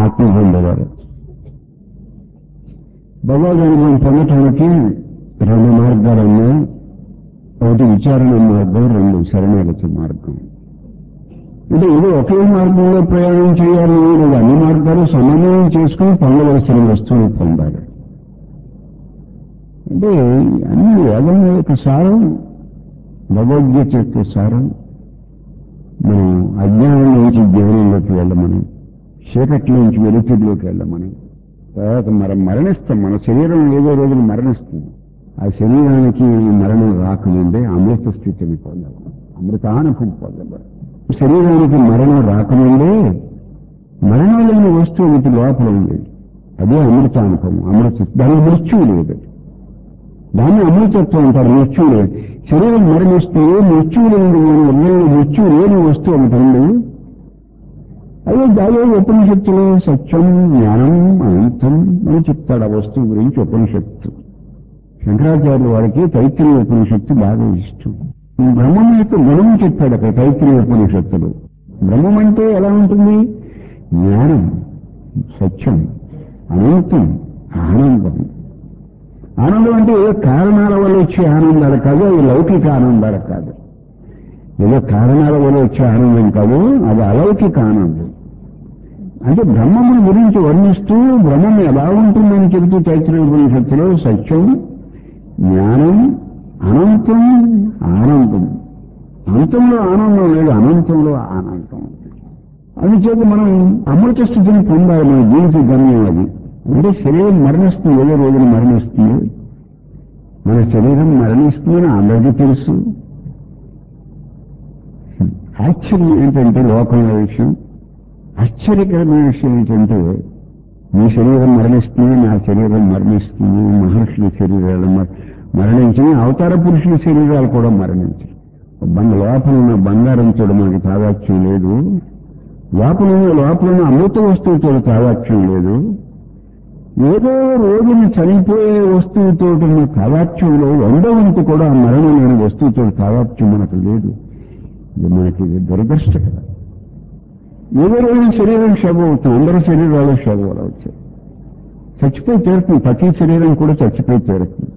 ఆత్మ పొందేవారు భగవద్ అనుభవం పొందటానికి రెండు మార్గాలు ఉన్నాయి ఒకటి విచారణ మార్గం రెండు శరణాగతి మార్గం అంటే ఇది ఒకే మార్గంలో ప్రయాణం చేయాలి లేదా అన్ని మార్గాలు సమన్వయం చేసుకుని పొందవలసిన వస్తువులు పొందాలి అంటే అన్ని వేదం యొక్క సారం భగవద్గీత యొక్క సారం మనం అజ్ఞానం నుంచి జ్ఞానంలోకి వెళ్ళమని చీకట్లో నుంచి వెలుతురులోకి వెళ్ళమని తర్వాత మనం మరణిస్తాం మన శరీరం ఏదో రోజులు మరణిస్తుంది ఆ శరీరానికి మరణం రాకముందే అమృత స్థితిని పొందాలి అమృతానుభవం పొందాలి శరీరానికి మరణం రాకముందే మరణం లేని వస్తువు వీటి లోపల ఉంది అదే అమృతానుభవం అమృత దానికి మృత్యువు లేదు దాన్ని అమృతత్వం అంటారు మృత్యువు లేదు శరీరం మరణిస్తే మృత్యువు లేని ఉదయం మృత్యువు లేని వస్తువు ఒకటి ఉంది అదే దాని ఉపనిషత్తులు సత్యం జ్ఞానం అనంతం అని చెప్తాడు ఆ వస్తువు గురించి ఉపనిషత్తు శంకరాచార్య వారికి తైత్రీయ ఉపనిషత్తు బాగా ఇష్టం ఈ బ్రహ్మం యొక్క గుణం చెప్పాడు అక్కడ తైత్రీయ ఉపనిషత్తులు బ్రహ్మం అంటే ఎలా ఉంటుంది జ్ఞానం సత్యం అనంతం ఆనందం ఆనందం అంటే ఏదో కారణాల వల్ల వచ్చే ఆనందాలు కాదు అది లౌకిక ఆనందాలు కాదు ఏదో కారణాల వల్ల వచ్చే ఆనందం కాదు అది అలౌకిక ఆనందం అంటే బ్రహ్మముని గురించి వర్ణిస్తూ బ్రహ్మం ఎలా ఉంటుందని చెబుతూ చైత్ర ఉపనిషత్తులో సత్యం జ్ఞానం అనంతం ఆనందం అంతంలో ఆనందం లేదు అనంతంలో ఆనందం అందుచేత మనం అమృత స్థితిని పొందాలి మన జీవిత గమ్యం అది అంటే శరీరం మరణిస్తుంది ఏదో రోజున మరణిస్తుంది మన శరీరం మరణిస్తుందని అందరికీ తెలుసు ఆశ్చర్యం ఏంటంటే లోకంలో విషయం ఆశ్చర్యకరమైన విషయం ఏంటంటే మీ శరీరం మరణిస్తుంది నా శరీరం మరణిస్తుంది మహర్షుల శరీరాలు మర- మరణించి అవతార పురుషుల శరీరాలు కూడా మరణించి బంగ లోపల ఉన్న బంగారంతో మనకి తాదాత్యం లేదు లోపల ఉన్న లోపల ఉన్న అమృత వస్తువుతో తాదాత్యం లేదు ఏదో రోజున చనిపోయే వస్తువుతో ఉన్న తాదాత్యంలో వంద వంతు కూడా మరణం లేని వస్తువుతో తాదాత్యం మనకు లేదు ఇది మనకి దురదృష్టకరం ఏదో రోజు శరీరం శవం అవుతుంది అందరి శరీరాలు శవాలు వచ్చాయి చచ్చిపోయి తీరుతుంది ప్రతి శరీరం కూడా చచ్చిపోయి తీరుతుంది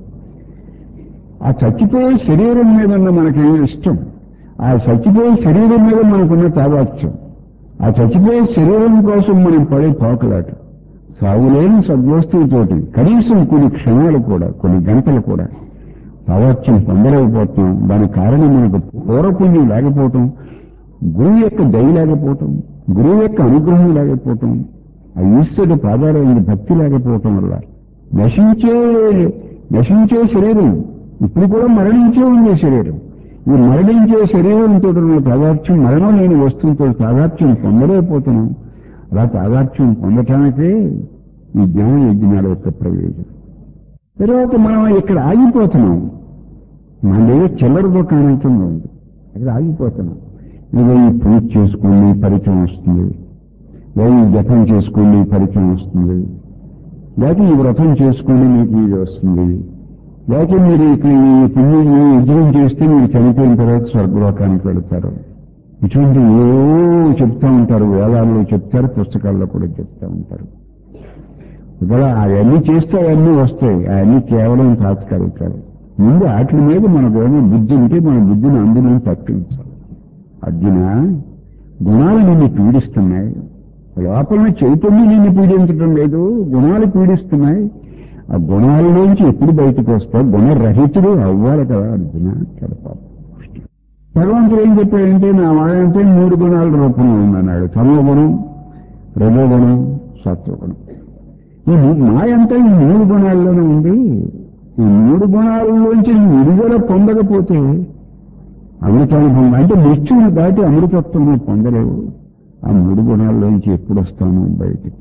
ఆ చచ్చిపోయే శరీరం మీద ఉన్న మనకేం ఇష్టం ఆ చచ్చిపోయే శరీరం మీద మనకున్న తాదాత్యం ఆ చచ్చిపోయే శరీరం కోసం మనం పడే పోకలాట సాగులేని సద్వస్తువుతోటి కనీసం కొన్ని క్షణాలు కూడా కొన్ని గంటలు కూడా తాదాత్యం పొందలేకపోతున్నాం దానికి కారణం మనకు పూర్వపుణ్యం లేకపోవటం గురువు యొక్క దయ లేకపోవటం గురువు యొక్క అనుగ్రహం లేకపోవటం ఆ ఈశ్వరుడు ప్రాధాన్యమైన భక్తి లేకపోవటం వల్ల నశించే నశించే శరీరం ఇప్పుడు కూడా మరణించే ఉంది శరీరం ఈ మరణించే శరీరంతో ఉన్న తాదాత్యం మరణం లేని వస్తువుతో తాదాత్యం పొందలేకపోతున్నాం అలా తాదాత్యం పొందటానికే ఈ జ్ఞాన యజ్ఞాల యొక్క ప్రయోజనం తర్వాత మనం ఇక్కడ ఆగిపోతున్నాం మన దగ్గర చిల్లర దుకాణంతో ఉంది అక్కడ ఆగిపోతున్నాం ఇదో ఈ పూజ చేసుకోండి ఫలితం వస్తుంది లేదా ఈ జపం చేసుకోండి ఫలితం వస్తుంది లేకపోతే ఈ వ్రతం చేసుకోండి మీకు ఇది వస్తుంది లేకపోతే మీరు ఇక్కడ ఈ పుణ్యం ఈ యజ్ఞం చేస్తే మీరు చనిపోయిన తర్వాత స్వర్గలోకానికి వెళతారు ఇటువంటి ఏవో చెప్తా ఉంటారు వేదాల్లో చెప్తారు పుస్తకాల్లో కూడా చెప్తా ఉంటారు ఇక్కడ అవన్నీ చేస్తే అవన్నీ వస్తాయి అవన్నీ కేవలం తాత్కాలికాలు ముందు వాటి మీద మనకు ఏమో బుద్ధి ఉంటే మన బుద్ధిని అందులో తప్పించాలి అర్జున గుణాలు నిన్ను పీడిస్తున్నాయి లోపల చైతన్యం నిన్ను పీడించడం లేదు గుణాలు పీడిస్తున్నాయి ఆ గుణాలలోంచి ఎప్పుడు బయటకు వస్తావు గుణరహితుడు అవ్వాలి కదా అర్జున కదా పాపం. భగవంతుడు ఏం చెప్పాడంటే నా వాడంటే మూడు గుణాల రూపంలో ఉందన్నాడు తమోగుణం రజోగుణం సత్వగుణం ఈ మూ- మాయంతా ఈ మూడు గుణాల్లోనే ఉంది ఈ మూడు గుణాలలోంచి నువ్వు విడుదల పొందకపోతే అమృతాన్ని పొంద అంటే మృత్యువుని దాటి అమృతత్వం నువ్వు పొందలేవు ఆ మూడు గుణాల్లోంచి ఎప్పుడు వస్తాను బయటికి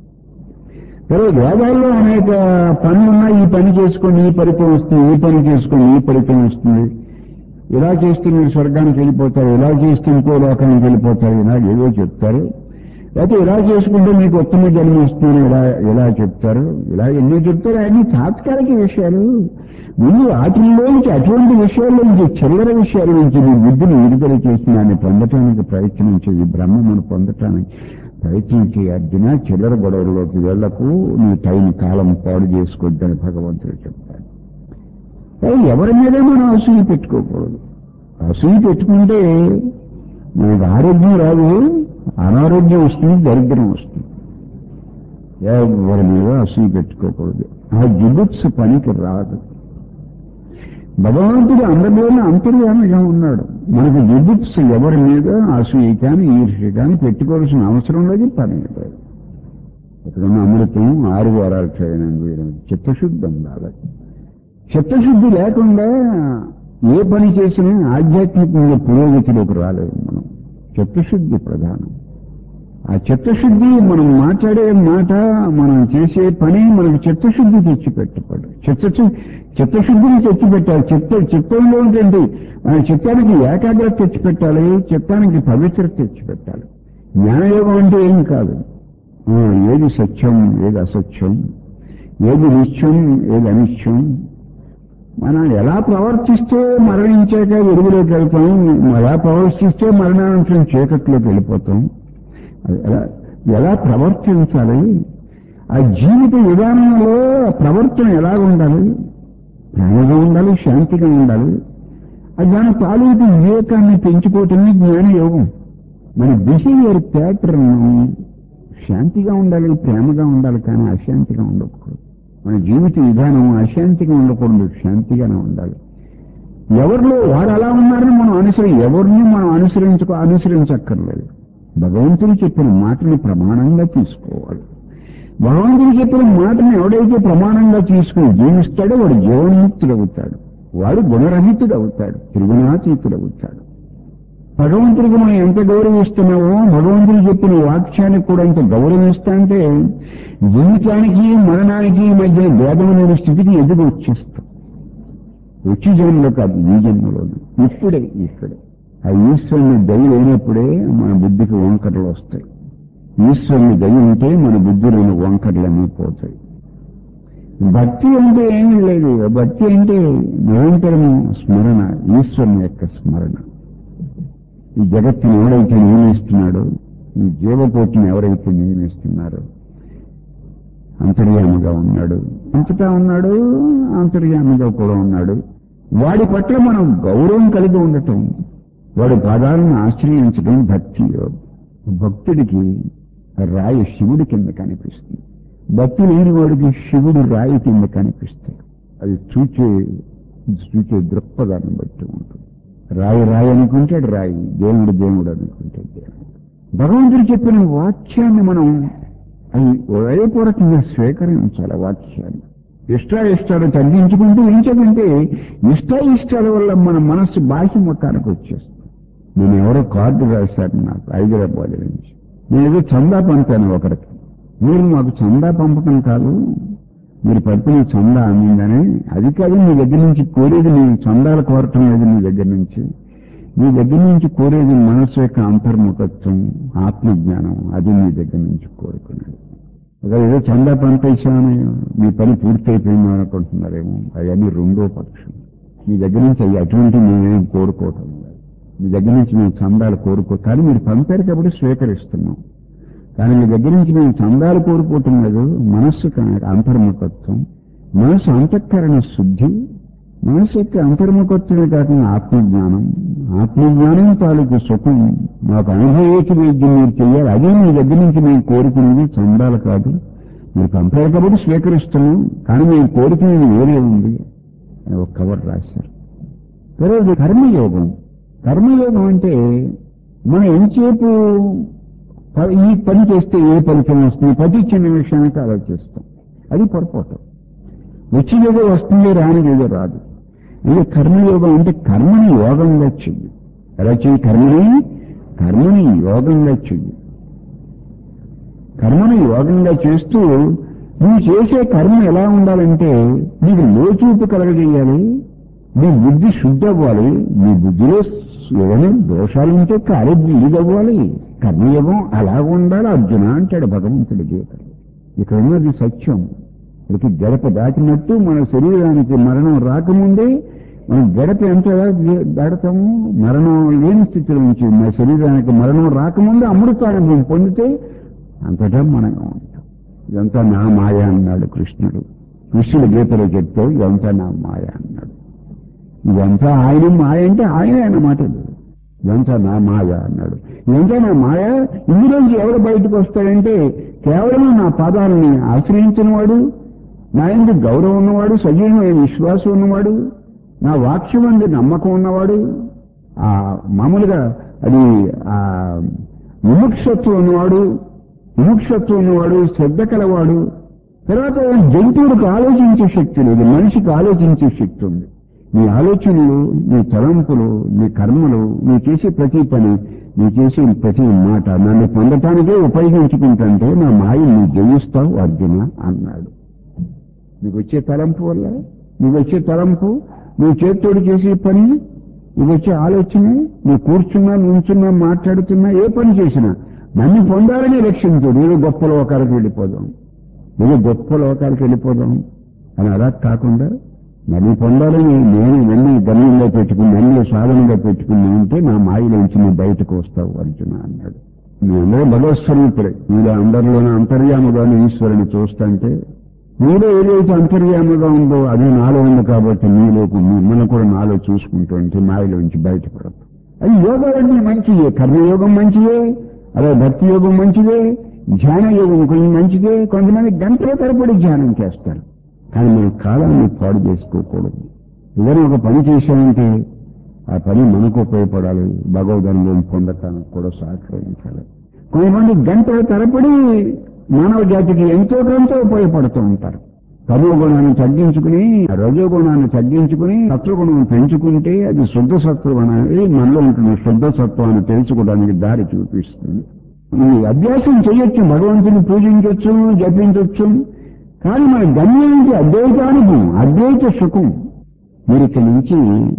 తర్వాత వేదాల్లో అనేక పనులున్నాయి ఈ పని చేసుకొని ఈ ఫలితం వస్తుంది ఈ పని చేసుకొని ఈ ఫలితం వస్తుంది ఇలా చేస్తే మీరు స్వర్గానికి వెళ్ళిపోతారు ఇలా చేస్తే ఇంకో లోకానికి వెళ్ళిపోతారు ఇలా ఏదో చెప్తారు లేకపోతే ఇలా చేసుకుంటే మీకు ఉత్తమ జన్మ వస్తుంది ఇలా ఇలా చెప్తారు ఇలా ఎన్నో చెప్తారు అన్ని తాత్కాలిక విషయాలు ముందు వాటిల్లోంచి అటువంటి విషయాల నుంచి చిల్లర విషయాల నుంచి నీ బుద్ధిని విడుదల చేసి దాన్ని పొందటానికి ప్రయత్నించి ఈ బ్రహ్మమును పొందటానికి ప్రయత్నించే అర్జున చిల్లర గొడవల్లోకి వెళ్లకు నీ టైం కాలం పాడు చేసుకోవద్దని భగవంతుడు చెప్తాడు ఏ, ఎవరి మీద మనం అసూయ పెట్టుకోకూడదు అసూయ పెట్టుకుంటే మనకు ఆరోగ్యం రాదు అనారోగ్యం వస్తుంది దరిద్రం వస్తుంది ఎవరి మీద అసూయ పెట్టుకోకూడదు ఆ జిబుత్స్ పనికి రాదు భగవంతుడు అందరిలోనే అంతర్యామిగా ఉన్నాడు మనకు జిబుత్స్ ఎవరి మీద అసూయ కానీ ఈర్ష్య కానీ పెట్టుకోవాల్సిన అవసరం లేదు పని లేదు ఇక్కడున్న అమృతం ఆరు వారాలు చేయడం చిత్తశుద్ధి ఉండాలి చిత్తశుద్ధి లేకుండా ఏ పని చేసినా ఆధ్యాత్మికంగా పురోగతిలోకి రాలేదు మనం చిత్తశుద్ధి ప్రధానం ఆ చిత్తశుద్ధి మనం మాట్లాడే మాట మనం చేసే పని మనకు చిత్తశుద్ధి తెచ్చిపెట్టపడు చిత్తశు చిత్తశుద్ధిని తెచ్చిపెట్టాలి చిత్త చిత్తంలో ఏంటంటే మన చిత్తానికి ఏకాగ్రత తెచ్చిపెట్టాలి చిత్తానికి పవిత్రత తెచ్చిపెట్టాలి జ్ఞానయోగం అంటే ఏం కాదు ఆ, ఏది సత్యం ఏది అసత్యం ఏది నిత్యం ఏది అనిత్యం మనం ఎలా ప్రవర్తిస్తే మరణించాక వెలుగులోకి వెళ్తాం ఎలా ప్రవర్తిస్తే మరణానంతరం చీకట్లోకి వెళ్ళిపోతాం అది ఎలా ఎలా ప్రవర్తించాలి ఆ జీవిత విధానంలో ఆ ప్రవర్తన ఎలా ఉండాలి ప్రేమగా ఉండాలి శాంతిగా ఉండాలి అది దాని తాలూకు వివేకాన్ని పెంచుకోవటమే జ్ఞానయోగం మన బిహేవియర్ ప్యాటర్న్ శాంతిగా ఉండాలి ప్రేమగా ఉండాలి కానీ అశాంతిగా ఉండకూడదు మన జీవిత విధానం అశాంతిగా ఉండకూడదు శాంతిగానే ఉండాలి ఎవరిలో వారు అలా ఉన్నారని మనం అనుసరి ఎవరిని మనం అనుసరించుకో అనుసరించక్కర్లేదు భగవంతుడు చెప్పిన మాటని ప్రమాణంగా తీసుకోవాలి భగవంతుడు చెప్పిన మాటని ఎవడైతే ప్రమాణంగా తీసుకుని జీవిస్తాడో వాడు జీవన్ముక్తుడవుతాడు వాడు గుణరహితుడు అవుతాడు త్రిగుణాతీతుడు అవుతాడు భగవంతుడికి మనం ఎంత గౌరవిస్తున్నామో భగవంతుడు చెప్పిన వాక్యానికి కూడా ఎంత గౌరవిస్తా అంటే జీవితానికి మరణానికి మధ్య భేదం లేని స్థితికి ఎదుగు వచ్చేస్తాం వచ్చి జన్మలో కాదు ఈ జన్మలోనే ఇప్పుడే ఇక్కడే ఆ ఈశ్వరుని దయ లేనప్పుడే మన బుద్ధికి వంకరలు వస్తాయి ఈశ్వరుని దయ ఉంటే మన బుద్ధిలోని వంకరలన్నీ పోతాయి భక్తి అంటే ఏమీ లేదు భక్తి అంటే నిరంతరం స్మరణ ఈశ్వరుని యొక్క స్మరణ ఈ జగత్తుని ఎవరైతే నియమిస్తున్నాడో ఈ జీవకోటిని ఎవరైతే నియమిస్తున్నారో అంతర్యామిగా ఉన్నాడు అంతటా ఉన్నాడు అంతర్యామిగా కూడా ఉన్నాడు వాడి పట్ల మనం గౌరవం కలిగి ఉండటం వాడి పాదాలను ఆశ్రయించడం భక్తి యోగం. భక్తుడికి రాయి శివుడి కింద కనిపిస్తుంది భక్తి లేని వాడికి శివుడు రాయి కింద కనిపిస్తాడు అది చూచే చూచే దృక్పథాన్ని బట్టి ఉంటుంది రాయి రాయి అనుకుంటాడు రాయి దేవుడు దేవుడు అనుకుంటాడు దేవుడు భగవంతుడు చెప్పిన వాక్యాన్ని మనం అది హృదయపూర్వకంగా స్వీకరించాలి ఆ వాక్యాన్ని ఇష్టాయిష్టాలు తగ్గించుకుంటూ ఎంచకంటే ఇష్టాయిష్టాల వల్ల మన మనస్సు బాహ్య మొత్తానికి వచ్చేస్తుంది నేను ఎవరో కార్డు రాశారు నాకు హైదరాబాద్ నుంచి నేను ఏదో చందా పంపాను ఒకరికి మీరు మాకు చందా పంపకం కాదు మీరు పంపిన చందా అందిందని అది కాదు మీ దగ్గర నుంచి కోరేది నేను చందాలు కోరటం లేదు మీ దగ్గర నుంచి మీ దగ్గర నుంచి కోరేది మనసు యొక్క అంతర్ముఖత్వం ఆత్మజ్ఞానం అది మీ దగ్గర నుంచి కోరుకునేది ఒకవేళ ఏదో చందా పంపేశామని మీ పని పూర్తయిపోయింది అనుకుంటున్నారేమో అవన్నీ రెండో పక్షం మీ దగ్గర నుంచి అవి అటువంటి మేమేం కోరుకోవటం లేదు మీ దగ్గర నుంచి మేము చందాలు కోరుకో కానీ మీరు పంపారు కాబట్టి స్వీకరిస్తున్నాం కానీ మీ దగ్గర నుంచి మేము చందాలు కోరుకోవటం లేదు మనస్సు కా- అంతర్ముఖత్వం మనసు అంతఃకరణ శుద్ధి మనసు యొక్క అంతర్ముఖత్వమే కాకుండా ఆత్మజ్ఞానం ఆత్మజ్ఞానం తాలూకు సుఖం మాకు అనుభవేకి వైద్యం మీరు చేయాలి అదే మీ దగ్గర నుంచి మేము కోరుకునేది చందాలు కాదు మీరు పంపారు కాబట్టి స్వీకరిస్తున్నాం కానీ మేము కోరుకునేది వేరే ఉంది అని ఒక కవర్ రాశారు తర్వాత కర్మయోగం కర్మయోగం అంటే మనం ఎంతసేపు ప- ఈ పని చేస్తే ఏ ఫలితం వస్తుంది ప్రతి చిన్న విషయానికి ఆలోచిస్తాం అది పొరపాటు వచ్చేదేదో వస్తుంది రానిదేదో రాదు అంటే కర్మయోగం అంటే కర్మని యోగంగా చెయ్యి ఎలా చెయ్యి కర్మని కర్మని యోగంగా చెయ్యి కర్మని యోగంగా చేస్తూ నువ్వు చేసే కర్మ ఎలా ఉండాలంటే నీకు లోచూపు కలగజేయాలి నీ బుద్ధి శుద్ధి అవ్వాలి నీ బుద్ధిలో ఏదైనా దోషాలు ఉంటే కాలి బుద్ధిదవ్వాలి కర్మయోగం అలా ఉండాలి అర్జున అంటాడు భగవంతుడి గీత ఇక్కడ ఉన్నది సత్యం ఇక గడప దాటినట్టు మన శరీరానికి మరణం రాకముందే మనం గడప ఎంత దా- దాడతాము మరణం లేని స్థితిలో నుంచి మన శరీరానికి మరణం రాకముందే అమృతానుభవం పొందితే అంత బ్రహ్మాండంగా ఉంటాం ఇదంతా నా మాయ అన్నాడు కృష్ణుడు కృష్ణుడు గీతలో చెప్తే ఇదంతా నా మాయ అన్నాడు ఇదంతా ఆయన మాయ అంటే ఆయనే అన్నమాట ఇది. ఇదంతా నా మాయ అన్నాడు ఇదంతా నా మాయ ఇందులోంచి ఎవరు బయటకు వస్తాడంటే కేవలం నా పాదాలని ఆశ్రయించిన వాడు నా ఎందుకు గౌరవం ఉన్నవాడు సజీవమైన విశ్వాసం ఉన్నవాడు నా వాక్యం అందు నమ్మకం ఉన్నవాడు ఆ మామూలుగా అది ఆ విముక్షత్వం ఉన్నవాడు విముక్షత్వం ఉన్నవాడు శ్రద్ధ కలవాడు తర్వాత జంతువులకు ఆలోచించే శక్తి లేదు మనిషికి ఆలోచించే శక్తి ఉంది నీ ఆలోచనలు నీ తలంపులు నీ కర్మలు నీ చేసే ప్రతి పని నీ చేసే ప్రతి మాట నన్ను పొందటానికే ఉపయోగించుకుంటుంటే నా మాయని నువ్వు జయిస్తావు అర్జున అన్నాడు నీకు వచ్చే తలంపు వల్ల నీకు వచ్చే తలంపు నువ్వు చేత్తోడు చేసే పని నీకు వచ్చే ఆలోచన నువ్వు కూర్చున్నా నుంచున్నా మాట్లాడుతున్నా ఏ పని చేసినా నన్ను పొందాలని లక్ష్యంతో నేను గొప్ప లోకాలకు వెళ్ళిపోదాం నేను గొప్ప లోకాలకు వెళ్ళిపోదాం అని అలా కాకుండా నన్ను పొందాలని నేను నన్ను గమ్యంగా పెట్టుకుని నన్ను సాధనగా పెట్టుకుని ఉంటే నా మాయలోంచి నువ్వు బయటకు వస్తావు అర్జున అన్నాడు మీలో భగవత్స్వరూపులే మీలో అందరిలోనే అంతర్యాముగానే ఈశ్వరుని చూస్తుంటే మీలో ఏదైతే అంతర్యాముగా ఉందో అది నాలో ఉంది కాబట్టి మీలోకి మిమ్మల్ని కూడా నాలో చూసుకుంటూ ఉంటే మాయలోంచి బయటపడదు అది యోగాలన్నీ మంచియే కర్మయోగం మంచిదే అదే భక్తి యోగం మంచిదే ధ్యాన యోగం కొంచెం మంచిదే కొంతమంది గంటల తరబడి ధ్యానం చేస్తారు కానీ మనం కాలాన్ని పాడు చేసుకోకూడదు ఏదైనా ఒక పని చేశామంటే ఆ పని మనకు ఉపయోగపడాలి భగవదనుభవం పొందటానికి కూడా సహకరించాలి కొంతమంది గంటల తరబడి మానవ జాతికి ఎంతో కొంత ఉపయోగపడుతూ ఉంటారు తమో గుణాన్ని తగ్గించుకుని రజో గుణాన్ని తగ్గించుకుని సత్వగుణం పెంచుకుంటే అది శుద్ధ సత్వం అనేది మనలో ఉంటున్న శుద్ధ సత్వాన్ని తెలుసుకోవడానికి దారి చూపిస్తుంది ఈ అభ్యాసం చేయొచ్చు భగవంతుని పూజించవచ్చు జపించవచ్చు కానీ మన గమ్యానికి అద్వైతానుభవం అద్వైత సుఖం మీరు ఇక్కడి నుంచి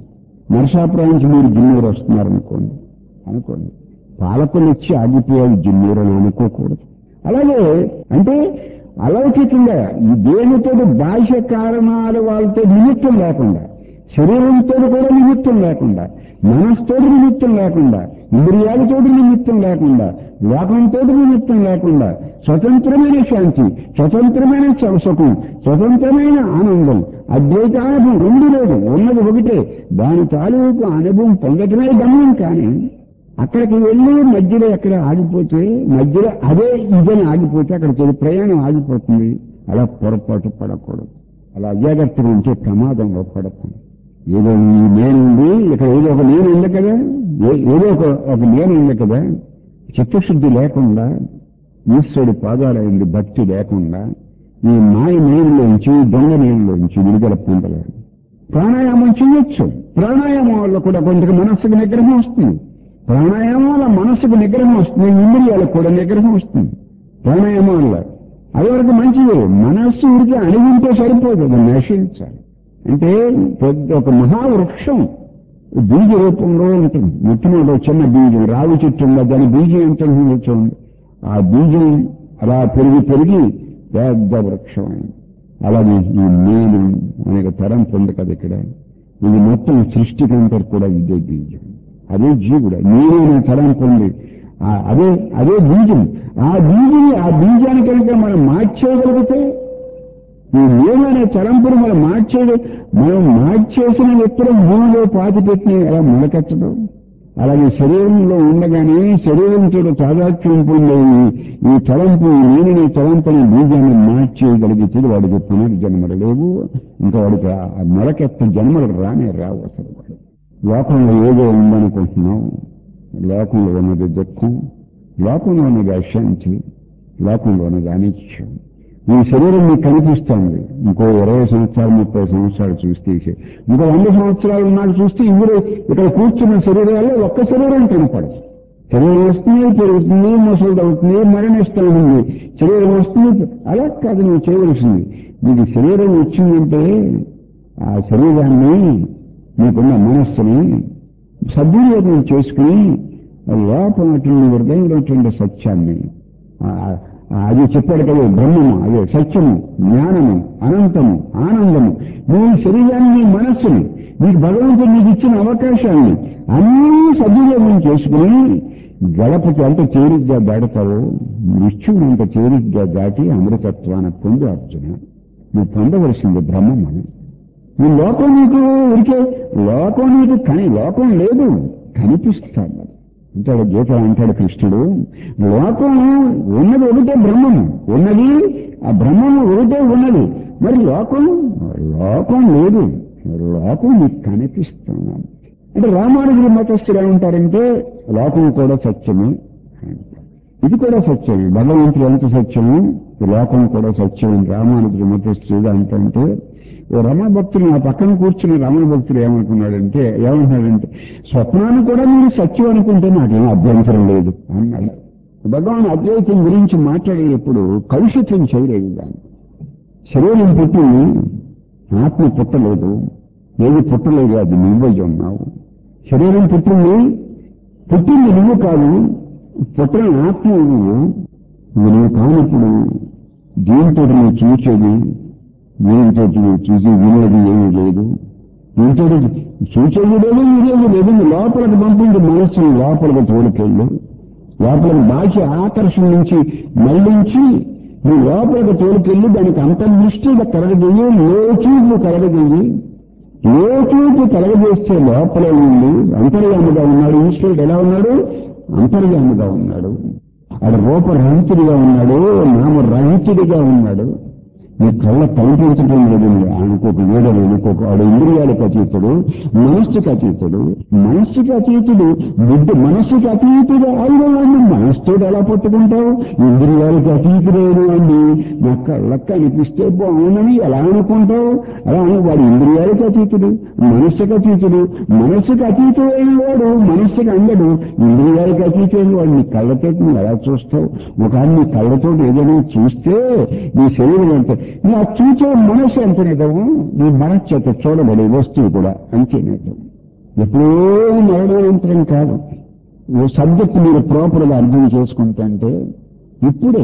నరసాపురం నుంచి మీరు జిన్నూరు వస్తున్నారనుకోండి అనుకోండి పాలకులు ఇచ్చి ఆగిపోయాయి జిన్నూరు అని అనుకోకూడదు అలాగే అంటే అలౌకికంగా ఈ దేనితో బాహ్య కారణాలు వాళ్ళతో నిమిత్తం లేకుండా శరీరంతో కూడా నిమిత్తం లేకుండా మనసుతో నిమిత్తం లేకుండా ఇంద్రియాలతో నిమిత్తం లేకుండా లోకంతో నిమిత్తం లేకుండా స్వతంత్రమైన శాంతి స్వతంత్రమైన సుఖం స్వతంత్రమైన ఆనందం అద్వైతానుభవం రెండు లేదు ఉన్నది ఒకటే దాని తాలూకు అనుభవం పొందటమే గమ్యం కానీ అక్కడికి వెళ్ళి మధ్యలో ఎక్కడ ఆగిపోతే మధ్యలో అదే ఇదని ఆగిపోతే అక్కడికి వెళ్ళి ప్రయాణం ఆగిపోతుంది అలా పొరపాటు పడకూడదు అలా అజాగ్రత్తగా ఉంటే ప్రమాదంలో పడకుండా ఏదో ఈ నేను ఉంది ఇక్కడ ఏదో ఒక నేను ఉంది కదా ఏ- ఏదో ఒక ఒక నేను ఉంది కదా చిత్తశుద్ధి లేకుండా ఈశ్వరుడి పాదాలైంది భక్తి లేకుండా ఈ మాయ నీరులోంచి దొంగ నీరులోంచి విడుదల పొందలేరు ప్రాణాయామం చేయొచ్చు ప్రాణాయామం వల్ల కూడా కొంత మనస్సుకు నిగ్రహం వస్తుంది ప్రాణాయామం వల్ల మనస్సుకు నిగ్రహం వస్తుంది ఇంద్రియాలకు కూడా నిగ్రహం వస్తుంది ప్రాణాయామం వల్ల అది వరకు మంచిది మనస్సు ఉడికి అణిగింటే సరిపోదు అది నశించాలి అంటే పెద్ద ఒక మహావృక్షం బీజ రూపంలో ఉంటుంది ముట్టినలో చిన్న బీజం రావి చెట్టు ఉందా దాని బీజం ఎంత ఉంటుందో చూడండి ఆ బీజం అలా పెరిగి పెరిగి పెద్ద వృక్షం అయింది అలాగే ఈ నేను అనేక తరం పొంది కదా ఇక్కడ ఇది మొత్తం సృష్టికంతా కూడా ఇదే బీజం అదే జీవుడు నేను అనే తరం పొంది ఆ- అదే అదే బీజం ఆ బీజం ఆ బీజాన్ని కనుక మనం మార్చేయగలిగితే ఈ నేను అనే తలంపును మనం మార్చేది మనం మార్చేసిన ఎప్పుడు భూమిలో పాతి పెట్టిన ఎలా మొలకెత్తదు అలాగే శరీరంలో ఉండగానే శరీరంతో తాదాత్మ్యం పొందే ఈ- ఈ తలంపు ఈ నేననే తలంపుని బీజాన్ని మార్చేయగలిగితే వాడికి పునర్జన్మలు లేవు ఇంకా వాడికి ఆ మొలకెత్త జన్మలు రానే రావు అసలు వాడు లోకంలో ఏదో ఉందనుకుంటున్నావు లోకంలో ఉన్నది దుఃఖం లోకంలో ఉన్నది అశాంతి లోకంలో ఉన్నది అనిత్యం ఈ శరీరం మీకు కనిపిస్తోంది ఇంకో ఇరవై సంవత్సరాలు ముప్పై సంవత్సరాలు చూస్తే ఇంకో వంద సంవత్సరాలు ఉన్నాడు చూస్తే ఇందులో ఇక్కడ కూర్చున్న శరీరాల్లో ఒక్క శరీరం కనపడదు శరీరం వస్తుంది పెరుగుతుంది ముసలిది అవుతుంది మరణిస్తూ ఉంటుంది శరీరం వస్తుంది అలా కాదు నువ్వు చేయవలసింది నీకు శరీరం వచ్చిందంటే ఆ శరీరాన్ని నీకున్న మనస్సుని సద్వినియోగం చేసుకుని లోపల హృదయంలో సత్యాన్ని ఆ- అది చెప్పాడు కదా బ్రహ్మము అదే సత్యము జ్ఞానము అనంతము ఆనందము నీ శరీరాన్ని నీ మనస్సుని నీకు భగవంతుడు నీకు ఇచ్చిన అవకాశాన్ని అన్నీ సద్వినియోగం చేసుకుని గడపకి ఎంత తేలిగ్గా దాడతావో మృత్యువుని అంత తేలిగ్గా దాటి అమృతత్వాన్ని పొంది అర్జున నువ్వు పొందవలసింది బ్రహ్మం అని ఈ లోకం నీకు ఉరికే లోకం నీకు కని లోకం లేదు కనిపిస్తాడు అంటాడు గీత అంటాడు కృష్ణుడు లోకం ఉన్నది ఒకటే బ్రహ్మము ఉన్నది ఆ బ్రహ్మము ఒకటే ఉన్నది మరి లోకం లోకం లేదు లోకం నీకు కనిపిస్తున్నాను అంటే రామానుజులు మతస్థులు ఏమంటారంటే లోకం కూడా సత్యమే అంటారు. ఇది కూడా సత్యమే భగవంతుడు ఎంత సత్యము ఈ లోకం కూడా సత్యం రామానుజులు మతస్థుడు అంటే ఓ రమణ భక్తులు నా పక్కన కూర్చుని రమణ భక్తులు ఏమనుకున్నాడంటే ఏమంటున్నాడంటే స్వప్నాన్ని కూడా మీరు సత్యం అనుకుంటే నాకేం అభ్యంతరం లేదు అన్నాడు భగవాన్ అద్వైతం గురించి మాట్లాడేటప్పుడు కలుషితం చేయలేదు దాన్ని శరీరం పుట్టింది ఆత్మ పుట్టలేదు ఏది పుట్టలేదు అది నువ్వై ఉన్నావు శరీరం పుట్టింది పుట్టింది నువ్వు కాదు పుట్టిన ఆత్మ నువ్వు నువ్వు నువ్వు కానప్పుడు దీంతో నువ్వు చూసేది దీంతో నువ్వు చూసి వినేది ఏమీ లేదు దీంతో చూసేది లేదు వినేది లేదు నీ లోపలికి పంపింది మనస్సును లోపలికి తోడుకెళ్ళు లోపలికి బాహ్య ఆకర్షణ నుంచి మళ్లించి నీ లోపలికి తోడుకెళ్ళి దానికి అంతర్దృష్టిగా కలగజేయి లోచూపు కలగజేయి లోచూపు కలగజేస్తే లోపలే ఉంది అంతర్యామిగా ఉన్నాడు ఈశ్వరుడు ఎలా ఉన్నాడు అంతర్యామిగా ఉన్నాడు ఆడు రూపరహితుడిగా ఉన్నాడు నామరహితుడిగా ఉన్నాడు నీ కళ్ళ కనిపించడం లేదండి ఆయనకొక వీడలు ఇంకొక వాడు ఇంద్రియాలకు అతీతుడు మనస్సుకి అతీతుడు మనస్సుకి అతీతుడు బుద్ధి మనస్సుకి అతీతుడు అయినవాడిని మనస్సుతో ఎలా పట్టుకుంటావు ఇంద్రియాలకు అతీతుడైన వాడిని నా కళ్ళకు కనిపిస్తే బాగుందని ఎలా అనుకుంటావు అలా అని వాడు ఇంద్రియాలకు అతీతుడు మనస్సుకి అతీతుడు మనస్సుకి అతీతుడైన వాడు మనస్సుకి అందడు ఇంద్రియాలకు అతీతుడైన వాడు నీ కళ్ళతో నువ్వు ఎలా చూస్తావు ఒక నీ కళ్ళతో ఏదైనా చూస్తే నీ శరీరం ఎంత నీ ఆ చూచే మనస్సు ఎంత నిజము నీ మనస్సు చేత చూడబడే వస్తువు కూడా అంతే నిజం ఎప్పుడో మరణానంతరం కాదు ఓ సబ్జెక్ట్ మీరు ప్రాపర్గా అర్థం చేసుకుంటే ఇప్పుడే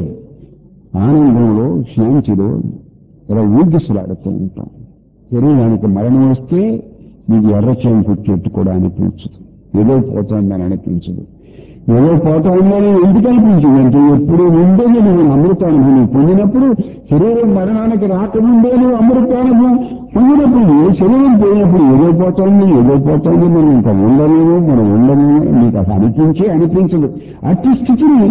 ఆనందంలో శాంతిలో ఇలా ఊగిసలాడుతూ ఉంటాం శరీరానికి మరణం వస్తే మీకు ఎర్రచేయం పుట్టెట్టుకోవడం అనిపించదు ఏదో పోతుందని అనిపించదు ఏదో పోతుందని ఎందుకు అనిపించింది అంటే ఎప్పుడు ఉండేది నువ్వు అమృతానుభవం నువ్వు పొందినప్పుడు శరీరం మరణానికి రాకముందే నువ్వు అమృతానుభవం పొందినప్పుడు ఏ శరీరం పోయినప్పుడు ఏదో పోతుంది ఏదో పోతుంది మనం ఇంకా ఉండలేము మనం ఉండలేము నీకు అసలు అనిపించే అనిపించదు అట్టి స్థితిని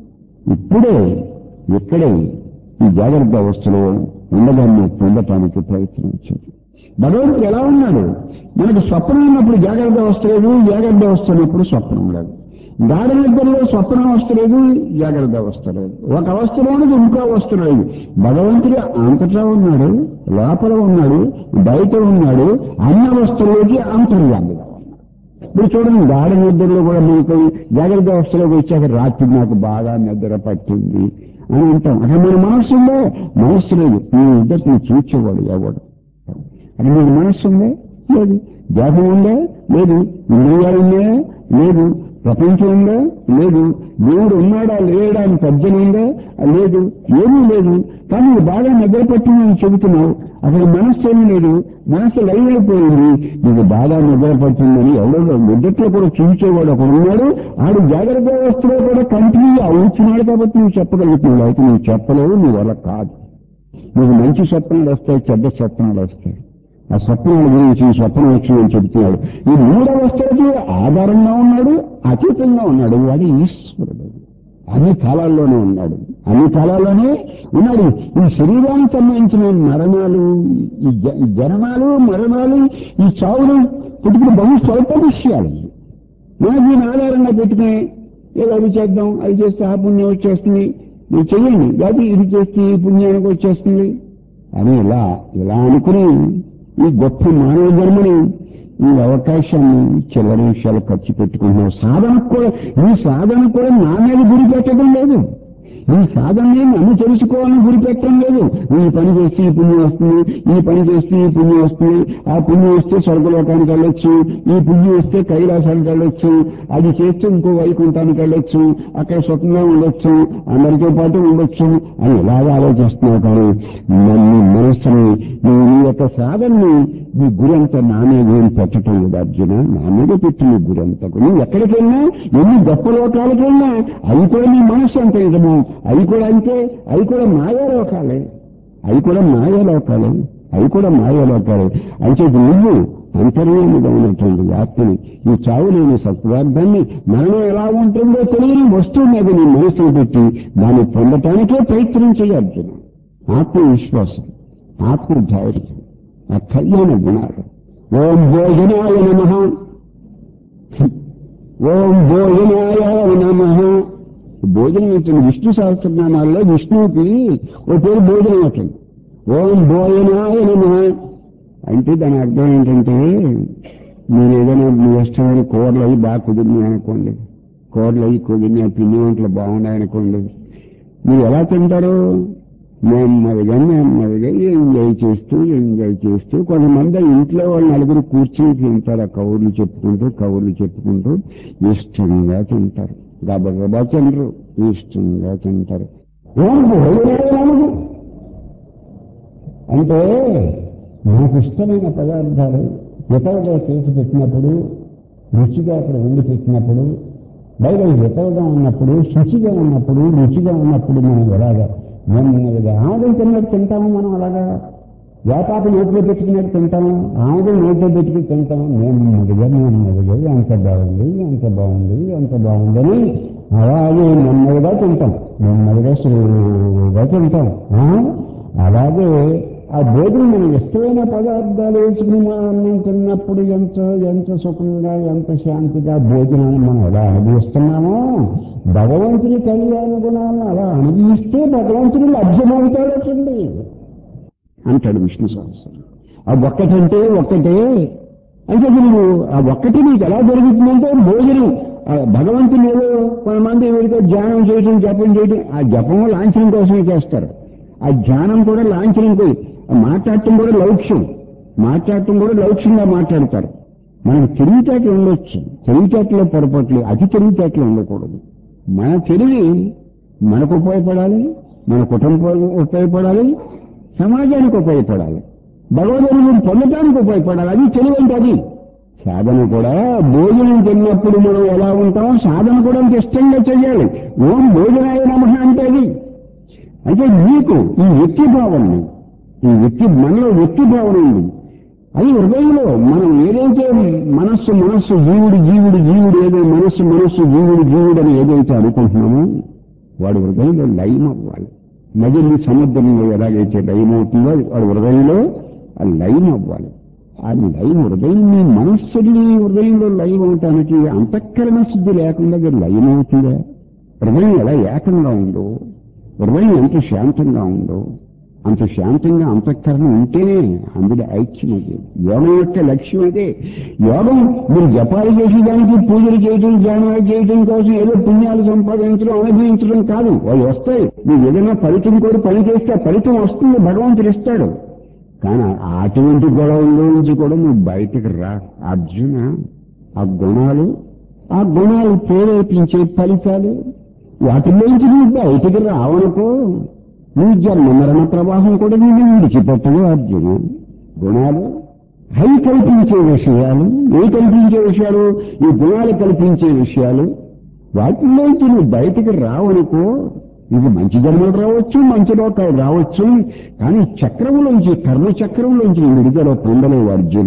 ఇప్పుడే ఇక్కడే ఈ జాగ్రత్త అవస్థలో ఉండదాన్ని పొందటానికి ప్రయత్నించారు భగవంతుడు ఎలా ఉన్నాడు మనకు స్వప్నం ఉన్నప్పుడు జాగ్రత్త అవస్థ లేదు జాగ్రత్త అవస్థ ఉన్నప్పుడు స్వప్నం లేదు గాఢ నిద్రలో స్వప్నం అవస్థ లేదు జాగ్రత్త అవస్థ లేదు ఒక అవస్థలోనది ఇంకో అవస్థ లేదు భగవంతుడు అంతటా ఉన్నాడు లోపల ఉన్నాడు బయట ఉన్నాడు అన్ని అవస్థల్లోకి అంతర్యామిగా ఉన్నాడు ఇప్పుడు చూడండి గాఢ నిద్రలో కూడా మీకు జాగ్రత్త అవస్థలోకి వచ్చాక రాత్రి నాకు బాగా నిద్ర పట్టింది అని అంటాం అక్కడ మన మనస్సు ఉందే మనస్సు లేదు నీ ఇద్దరిని చూచేవాడు ఎవడు అది మీకు మనస్సు ఉందే లేదు దేహం ఉందే లేదు ఇంద్రియాలు ఉన్నాయా లేదు ప్రపంచం ఉందా లేదు దేవుడు ఉన్నాడా లేడా అని తర్జన ఉందా లేదు ఏమీ లేదు కానీ నువ్వు బాగా నిద్ర పట్టిందని చెబుతున్నావు అసలు మనస్సు ఏమీ లేదు మనస్సు లైవ్ అయిపోయింది నీకు బాగా నిద్ర పట్టిందని ఎవడో నిద్రలో కూడా చూసేవాడు ఒకడు ఉన్నాడు ఆడు జాగ్రత్త వ్యవస్థలో కూడా కంటిన్యూ అవుతున్నాడు కాబట్టి నువ్వు చెప్పగలుగుతున్నావు అయితే నువ్వు చెప్పలేవు నీ వల్ల కాదు నీకు మంచి స్వప్నాలు వస్తాయి చెడ్డ స్వప్నాలు వస్తాయి ఆ స్వప్నాల గురించి స్వప్నం వచ్చిందని చెబుతున్నాడు ఈ మూడవస్థలకి ఆధారంగా ఉన్నాడు అతీతంగా ఉన్నాడు వాడు ఈశ్వరుడు అన్ని కాలాల్లోనే ఉన్నాడు అన్ని కాలాల్లోనే ఉన్నాడు ఈ శరీరానికి సంబంధించిన మరణాలు ఈ జ- ఈ జననాలు మరణాలు ఈ చావులు పుట్టుకుని బహు స్వల్ప విషయాలు ఇవి. మనకి దీని ఆధారంగా పెట్టుకుని ఏదో అవి చేద్దాం అది చేస్తే ఆ పుణ్యం వచ్చేస్తుంది మీరు చెయ్యండి లేకపోతే ఇది చేస్తే ఈ పుణ్యానికి వచ్చేస్తుంది అని ఇలా ఇలా అనుకుని ఈ గొప్ప మానవ జన్మని ఈ అవకాశాన్ని చిల్లర విషయాలు ఖర్చు పెట్టుకుంటున్నావు సాధనకు కూడా ఈ సాధన కూడా నా మీద గురి పెట్టడం లేదు ఈ సాధనని నన్ను తెలుసుకోవాలని గురిపెట్టడం లేదు ఈ పని చేస్తే ఈ పుణ్యం వస్తుంది ఈ పని చేస్తే ఈ పుణ్యం వస్తుంది ఆ పుణ్యం వస్తే స్వర్గలోకానికి వెళ్ళొచ్చు ఈ పుణ్యం వస్తే కైలాసానికి వెళ్ళొచ్చు అది చేస్తే ఇంకో వైకుంఠానికి వెళ్ళొచ్చు అక్కడ సుఖంగా ఉండొచ్చు అందరితో పాటు ఉండొచ్చు అని ఇలాగా ఆలోచిస్తున్నావు కానీ నన్ను మనస్సుని నువ్వు నీ యొక్క సాధనని నీ గురి అంతా నా మీద ఏం పెట్టడం లేదు అర్జున నా మీద పెట్టి నీ గురి అంతా నువ్వు ఎక్కడికి వెళ్ళినా ఎన్ని గొప్ప లోకాలకు వెళ్ళినా అవి కూడా నీ మనస్సు అంత నిజము అవి కూడా అంతే అవి కూడా మాయా లోకాలే అవి కూడా మాయా లోకాలే అవి కూడా మాయా లోకాలే అయితే నువ్వు అంతర్యామిగా ఉన్నటువంటి ఆత్మని ఈ చావు లేని సత్వార్థాన్ని మరణం ఎలా ఉంటుందో తెలియని వస్తువు మీద నీ మనసును పెట్టి దాన్ని పొందటానికే ప్రయత్నం చేయ అర్జున ఆత్మవిశ్వాసం ఆత్మధైర్యం ఆ కళ్యాణ గుణాలు ఓం భోజనాయ నమ ఓం భోజనాయ నమ భోజనం ఇచ్చిన విష్ణు సహస్రనామాల్లో విష్ణువుకి ఓ పేరు భోజనం అవుతుంది ఓం భోజనాయ నమ అంటే దాని అర్థం ఏంటంటే మీరు ఏదైనా మీ ఇష్టమైన కూరలు అవి బాగా కుదిరినాయి అనుకోండి కూరలు అవి కుదిరినాయి పిండి వంటలు బాగున్నాయి అనుకోండి మీరు ఎలా తింటారు నెమ్మదిగా నెమ్మదిగా ఎంజాయ్ చేస్తూ ఎంజాయ్ చేస్తూ కొంతమంది ఇంట్లో వాళ్ళు నలుగురు కూర్చుని తింటారు ఆ కౌర్లు చెప్పుకుంటూ కౌర్లు చెప్పుకుంటూ ఇష్టంగా తింటారు గబగబా తినరు ఇష్టంగా తింటారు ఏం భోజనాలు? అంటే నాకు ఇష్టమైన పదార్థాలు ఇతరుగా చేసి పెట్టినప్పుడు రుచిగా అక్కడ వండి పెట్టినప్పుడు బయట హితవుగా ఉన్నప్పుడు శుచిగా ఉన్నప్పుడు రుచిగా ఉన్నప్పుడు మనం ఎలాగా నెమ్మదిగా ఆముదం తిన్నట్టు తింటాము మనం అలాగా వేపాకు నోట్లో పెట్టుకున్నట్టు తింటాము ఆముదం నోట్లో పెట్టుకుని తింటాము నెమ్మదిగా నెమ్మదిగా ఎంత బాగుంది ఎంత బాగుంది ఎంత బాగుందని అలాగే నెమ్మదిగా తింటాం నెమ్మదిగా సులువుగా తింటాం ఆ? అలాగే ఆ భోజనం మనం ఇష్టమైన పదార్థాలు వేసుకుని మనం అన్నం తిన్నప్పుడు ఎంత ఎంత సుఖంగా ఎంత శాంతిగా భోజనాన్ని మనం ఎలా అనుభవిస్తున్నామో భగవంతుని కళ్యాణ గుణాలను అలా అనుభవిస్తే భగవంతుని లభ్యమవుతాడటండి అంటాడు విష్ణు సహస్రం ఆ ఒక్కటంటే ఒక్కటే అంటే నువ్వు ఆ ఒక్కటి నీకు ఎలా జరుగుతుందంటే భోజనం ఆ భగవంతుని ఏదో కొంతమంది వీడితో ధ్యానం చేయటం జపం చేయటం ఆ జపం లాంఛనం కోసమే చేస్తారు ఆ ధ్యానం కూడా లాంఛనం కోయి మాట్లాడటం కూడా లౌక్ష్యం మాట్లాడటం కూడా లౌక్ష్యంగా మాట్లాడతారు మనకు తెలివితేటలు ఉండొచ్చు తెలివితేటలో పొరపాట్లు అతి తెలివితేటలు ఉండకూడదు మన తెలివి మనకు ఉపయోగపడాలి మన కుటుంబం ఉపయోగపడాలి సమాజానికి ఉపయోగపడాలి భగవద్గీత పొందటానికి ఉపయోగపడాలి అది తెలివి అంటే అది సాధన కూడా భోజనం తిన్నప్పుడు మనం ఎలా ఉంటామో సాధన కూడా అంత ఇష్టంగా చేయాలి ఓం భోజనాయ నమ అంటే అది అయితే నీకు ఈ వ్యక్తి భావన ఈ వ్యక్తి మనలో వ్యక్తి భావన ఉంది అది హృదయంలో మనం ఏదైతే మనస్సు మనస్సు జీవుడు జీవుడు జీవుడు ఏదో మనస్సు మనస్సు జీవుడు జీవుడు అని ఏదైతే అనుకుంటున్నామో వాడు హృదయంలో లయం అవ్వాలి నదిని సముద్రంలో ఎలాగైతే లయం అవుతుందో వాడు హృదయంలో ఆ లయం అవ్వాలి ఆ లయం హృదయం మీ మనస్సుని హృదయంలో లయం అవటానికి అంతఃకరణ శుద్ధి లేకుండా అది లయం అవుతుందా హృదయం ఎలా ఏకంగా ఉందో హృదయం ఎంత శాంతంగా ఉందో అంత శాంతంగా అంతఃకరణ ఉంటేనే అందులో ఐక్యం అదే యోగం యొక్క లక్ష్యం అదే యోగం మీరు జపాలు చేసేదానికి పూజలు చేయడం ధ్యానాలు చేయడం కోసం ఏదో పుణ్యాలు సంపాదించడం అనుభవించడం కాదు వాళ్ళు వస్తాయి మీరు ఏదైనా ఫలితం కూడా పని చేస్తే ఆ ఫలితం వస్తుంది భగవంతుడు ఇస్తాడు కానీ అటువంటి గొడవల్లో నుంచి కూడా నువ్వు బయటకు రా అర్జున ఆ గుణాలు ఆ గుణాలు ప్రేరేపించే ఫలితాలు వాటిలోంచి నువ్వు బయటికి రావనుకో నీ జన్మ మరణ ప్రవాహం కూడా నేను విడిచిపెట్టను అర్జున గుణాలు అవి కల్పించే విషయాలు ఏ కల్పించే విషయాలు ఈ గుణాలు కల్పించే విషయాలు వాటిలోంచి నువ్వు బయటికి రావనుకో ఇది మంచి జన్మలు రావచ్చు మంచి లోకాలు రావచ్చు కానీ చక్రంలోంచి కర్మ చక్రంలోంచి నువ్వు విడుదల పొందలేవు అర్జున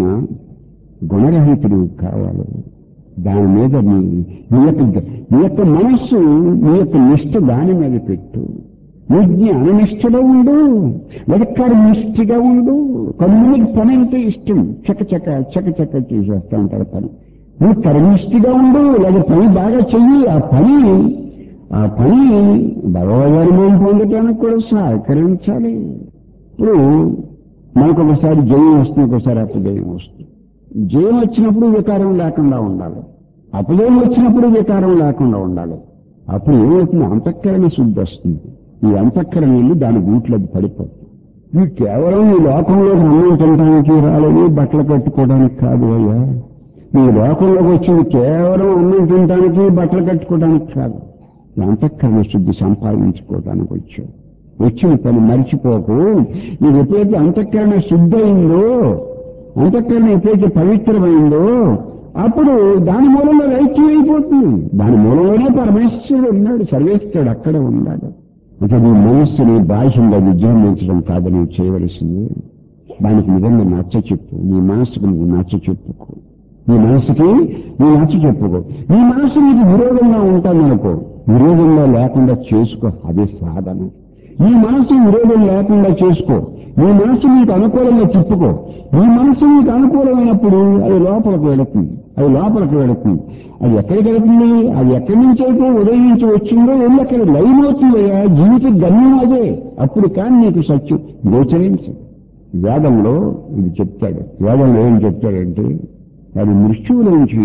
గుణరహితుడు కావాలి దాని మీద నీ నీ యొక్క నీ యొక్క మనస్సు నీ యొక్క నిష్ట దాని మీద పెట్టు నీ జ్ఞాననిష్టలో ఉండు లేదా కర్మనిష్ఠగా ఉండు కొంతమందికి పని అంటే ఇష్టం చక్క చక్క చక్క చక్క చేసేస్తా ఉంటారు పని నువ్వు కర్మనిష్ఠగా ఉండు లేదా పని బాగా చెయ్యి ఆ పని ఆ పని భగవద్గీతం పొందటానికి కూడా సహకరించాలి ఇప్పుడు మనకు ఒకసారి జయం వస్తుంది ఒకసారి అపజయం వస్తుంది జయం వచ్చినప్పుడు వికారం లేకుండా ఉండాలి అపజయం వచ్చినప్పుడు వికారం లేకుండా ఉండాలి అప్పుడు ఏమవుతుంది అంతఃకరణ శుద్ధి వస్తుంది ఈ అంతఃకరణ వెళ్ళి దాని గూట్లోకి పడిపోతుంది ఈ కేవలం ఈ లోకంలో అన్నం తినడానికి రాలేదు బట్టలు కట్టుకోవడానికి కాదు అయ్యా ఈ లోకంలోకి వచ్చింది కేవలం అన్నం తినడానికి బట్టలు కట్టుకోవడానికి కాదు ఈ అంతఃకరణ శుద్ధి సంపాదించుకోవడానికి వచ్చావు వచ్చిన పని మర్చిపోకు నీకు ఎప్పుడైతే అంతఃకరణ శుద్ధి అయిందో అంతఃకరణ ఎప్పుడైతే పవిత్రమైందో అప్పుడు దాని మూలంలో ఐక్యం అయిపోతుంది దాని మూలంలోనే పరమేశ్వరుడు ఉన్నాడు సర్వేశ్వరుడు అక్కడే ఉన్నాడు అంటే నీ మనస్సుని బాహ్యంగా విజృంభించడం కాదు నువ్వు చేయవలసింది దానికి నిజంగా నచ్చ చెప్పు నీ మనస్సుకు నువ్వు నచ్చ చెప్పుకో నీ మనస్సుకి నీ నచ్చ చెప్పుకో నీ మనస్సు నీకు విరోధంగా ఉంటాననుకో విరోధంగా లేకుండా చేసుకో అదే సాధన నీ మనసు విరోధం లేకుండా చేసుకో నీ మనసు నీకు అనుకూలంగా చెప్పుకో నీ మనసు నీకు అనుకూలమైనప్పుడు అది లోపలికి వెళుతుంది అది లోపలికి వెళుతుంది అది ఎక్కడికి వెళుతుంది అది ఎక్కడి నుంచి అయితే ఉదయించి వచ్చిందో వెళ్ళి అక్కడ లైన్ అవుతుందయ్యా జీవిత గమ్యం అదే అప్పుడు కానీ నీకు సత్యం గోచరించు వేదంలో ఇది చెప్తాడు వేదంలో ఏం చెప్తాడంటే అది మృత్యువులోంచి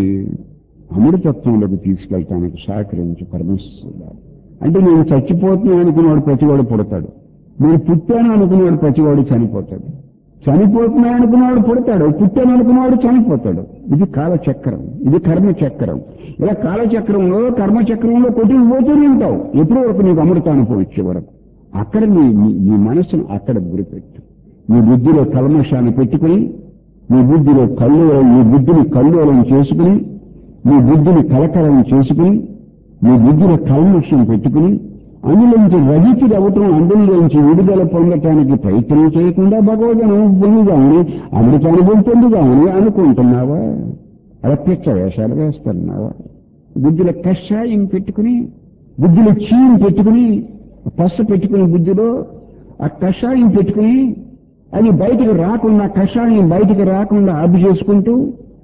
అమృతత్వంలోకి తీసుకెళ్ళటానికి సహకరించి పరమేశ్వరుడు అంటే నేను చచ్చిపోతున్నాను అనుకున్నవాడు ప్రతివాడు పుడతాడు నేను పుట్టాను అనుకున్నవాడు ప్రతివాడు చనిపోతాడు చనిపోతున్నాను అనుకున్నవాడు పుడతాడు పుట్టాను అనుకున్నవాడు చనిపోతాడు ఇది కాలచక్రం ఇది కర్మచక్రం ఇలా కాలచక్రంలో కర్మచక్రంలో కొట్టుకు పోతూనే ఉంటావు ఎప్పుడో వరకు నీకు అమృతానుభవం వచ్చే వరకు అక్కడ నీ నీ- నీ మనసును అక్కడ గురిపెట్టు నీ బుద్ధిలో కల్మషాన్ని పెట్టుకుని నీ బుద్ధిలో కళ్ళు నీ బుద్ధిని కల్లోలం చేసుకుని నీ బుద్ధిని కలకలం చేసుకుని నీ బుద్ధిలో కల్మషం పెట్టుకుని అందులోంచి రహితుడు అవటం అందులోంచి విడుదల పొందటానికి ప్రయత్నం చేయకుండా భగవదనం పొందుదామని అమృతానుభవం పొందుదామని అనుకుంటున్నావా అలా పిచ్చ వేషాలు వేస్తున్నావా బుద్ధిలో కషాయం పెట్టుకుని బుద్ధిలో చీయం పెట్టుకుని పస్స పెట్టుకుని బుద్ధిలో ఆ కషాయం పెట్టుకుని అది బయటకు రాకుండా కషాయం బయటకు రాకుండా అబ్బు చేసుకుంటూ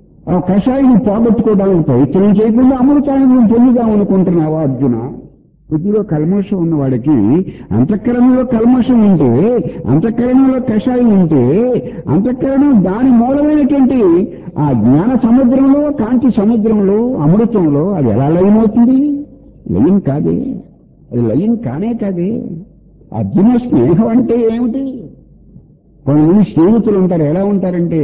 ఆ కషాయం పోగొట్టుకోవడానికి ప్రయత్నం చేయకుండా అమృతాన్ని పొందుదాం అనుకుంటున్నావా అర్జున బుద్ధిలో కల్మషం ఉన్న వాడికి అంతఃకరణలో కల్మషం ఉంటే అంతఃకరణలో కషాయం ఉంటే అంతఃకరణం దాని మూలమైనటువంటి ఆ జ్ఞాన సముద్రంలో కాంతి సముద్రంలో అమృతంలో అది ఎలా లయమవుతుంది లయం కాదే అది లయం కానే కాదే అర్జున స్నేహం అంటే ఏమిటి కొంతమంది స్నేహితులు ఉంటారు ఎలా ఉంటారంటే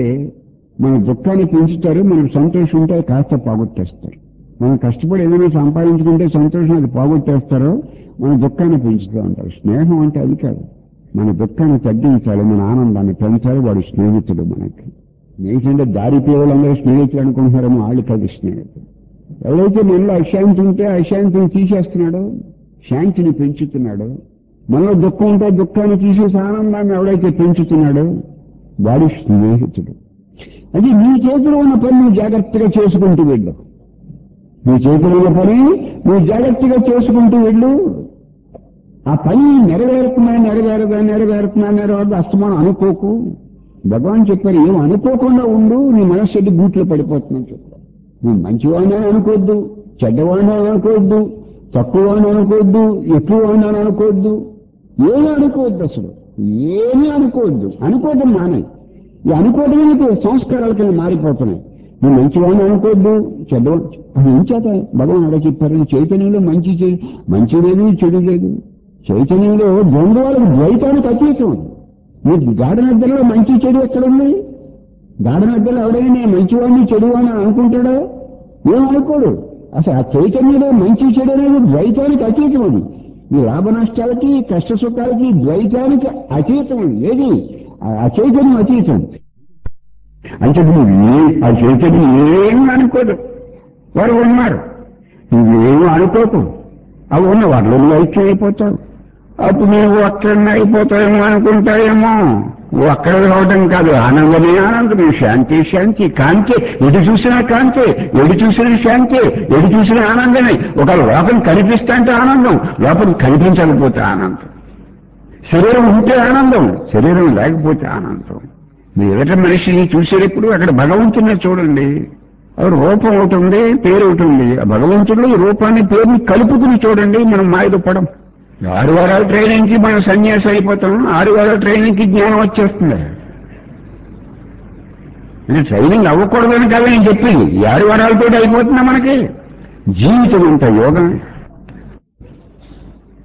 మన దుఃఖాన్ని పెంచుతారు మనకు సంతోషం ఉంటే అది కాస్త పోగొట్టేస్తారు మనం కష్టపడి ఏదైనా సంపాదించుకుంటే సంతోషం అది పోగొట్టేస్తారో మన దుఃఖాన్ని పెంచుతూ ఉంటారు స్నేహం అంటే అది కాదు మన దుఃఖాన్ని తగ్గించాలి మన ఆనందాన్ని పెంచాలి వాడు స్నేహితుడు మనకి స్నేహితుడు దారి పేదలందరూ స్నేహితులు అనుకుంటున్నారేమో వాళ్ళు కాదు స్నేహితుడు ఎవరైతే మనలో అశాంతి ఉంటే ఆ అశాంతిని తీసేస్తున్నాడో శాంతిని పెంచుతున్నాడో మనలో దుఃఖం ఉంటే దుఃఖాన్ని తీసేసి ఆనందాన్ని ఎవడైతే పెంచుతున్నాడో వాడు స్నేహితుడు అది నీ చేతిలో ఉన్న పని నువ్వు జాగ్రత్తగా చేసుకుంటూ వెళ్ళు నీ చేతిలో ఉన్న పని నువ్వు జాగ్రత్తగా చేసుకుంటూ వెళ్ళు ఆ పని నెరవేరుతున్నా నెరవేరదా నెరవేరుతున్నా నెరవేరదు అస్తమానం అనుకోకు భగవాన్ చెప్పారు ఏం అనుకోకుండా ఉండు నీ మనస్సు ఎడ్డి గూట్లో పడిపోతుందని చెప్పారు నువ్వు మంచివాడిని అనుకోవద్దు చెడ్డవాడిని అనుకోవద్దు తక్కువవాడిని అనుకోవద్దు ఎక్కువవాడిని అనుకోవద్దు ఏమీ అనుకోవద్దు అసలు ఏమీ అనుకోవద్దు అనుకోవడం మానే ఈ అనుకోవడమే నీకు సంస్కారాల కింద మారిపోతున్నాయి నువ్వు మంచివాడిని అనుకోవద్దు చెడ్డవాడు అది ఏం చేత భగవాన్ అలా చెప్పారు చైతన్యంలో మంచి చే- మంచి లేదు చెడు లేదు చైతన్యంలో ద్వంద్వాలకు ద్వైతానికి అతీతం అది. నీకు గాఢ నిద్రలో మంచి చెడు ఎక్కడుంది గాఢ నిద్రలో ఎవడైనా నేను మంచివాడిని చెడువాడిని అనుకుంటాడా ఏం అనుకోడు అసలు ఆ చైతన్యంలో మంచి చెడు అనేది ద్వైతానికి అతీతం అది ఈ లాభ నష్టాలకి కష్ట సుఖాలకి ద్వైతానికి అతీతం అది ఏది ఆ- ఆ చైతన్యం అతీతం అంటే నువ్వు ఏ- ఆ చైతన్యం ఏమి అనుకోదు వారు ఉన్నారు నువ్వేమీ అనుకోకు అవి ఉన్న వాటిలో నువ్వు ఐక్యం అయిపోతావు అప్పుడు నువ్వు అక్కడ అయిపోతావేమో అనుకుంటావేమో నువ్వు అక్కడ రావడం కాదు ఆనందమే ఆనందమే శాంతి శాంతి కాంతి ఎటు చూసినా కాంతి ఎటు చూసినా శాంతి ఎటు చూసినా ఆనందమే ఒక లోపం కనిపిస్తా అంటే ఆనందం లోపం కనిపించకపోతే ఆనందం శరీరం ఉంటే ఆనందం శరీరం లేకపోతే ఆనందం మీ ఎదుట మనిషిని చూసేటప్పుడు అక్కడ భగవంతుని చూడండి ఆ రూపం ఒకటి ఉంది పేరు ఒకటి ఉంది ఆ భగవంతుడు ఈ రూపాన్ని పేరుని కలుపుకుని చూడండి మనం మాయలు పడం ఆరు వారాల ట్రైనింగ్ కి మనం సన్యాసి అయిపోతాం ఆరు వారాల ట్రైనింగ్ కి జ్ఞానం వచ్చేస్తుంది అంటే ట్రైనింగ్ అవ్వకూడదని కదా నేను చెప్పింది ఈ ఆరు వారాలతో అయిపోతుందా మనకి జీవితం అంత యోగం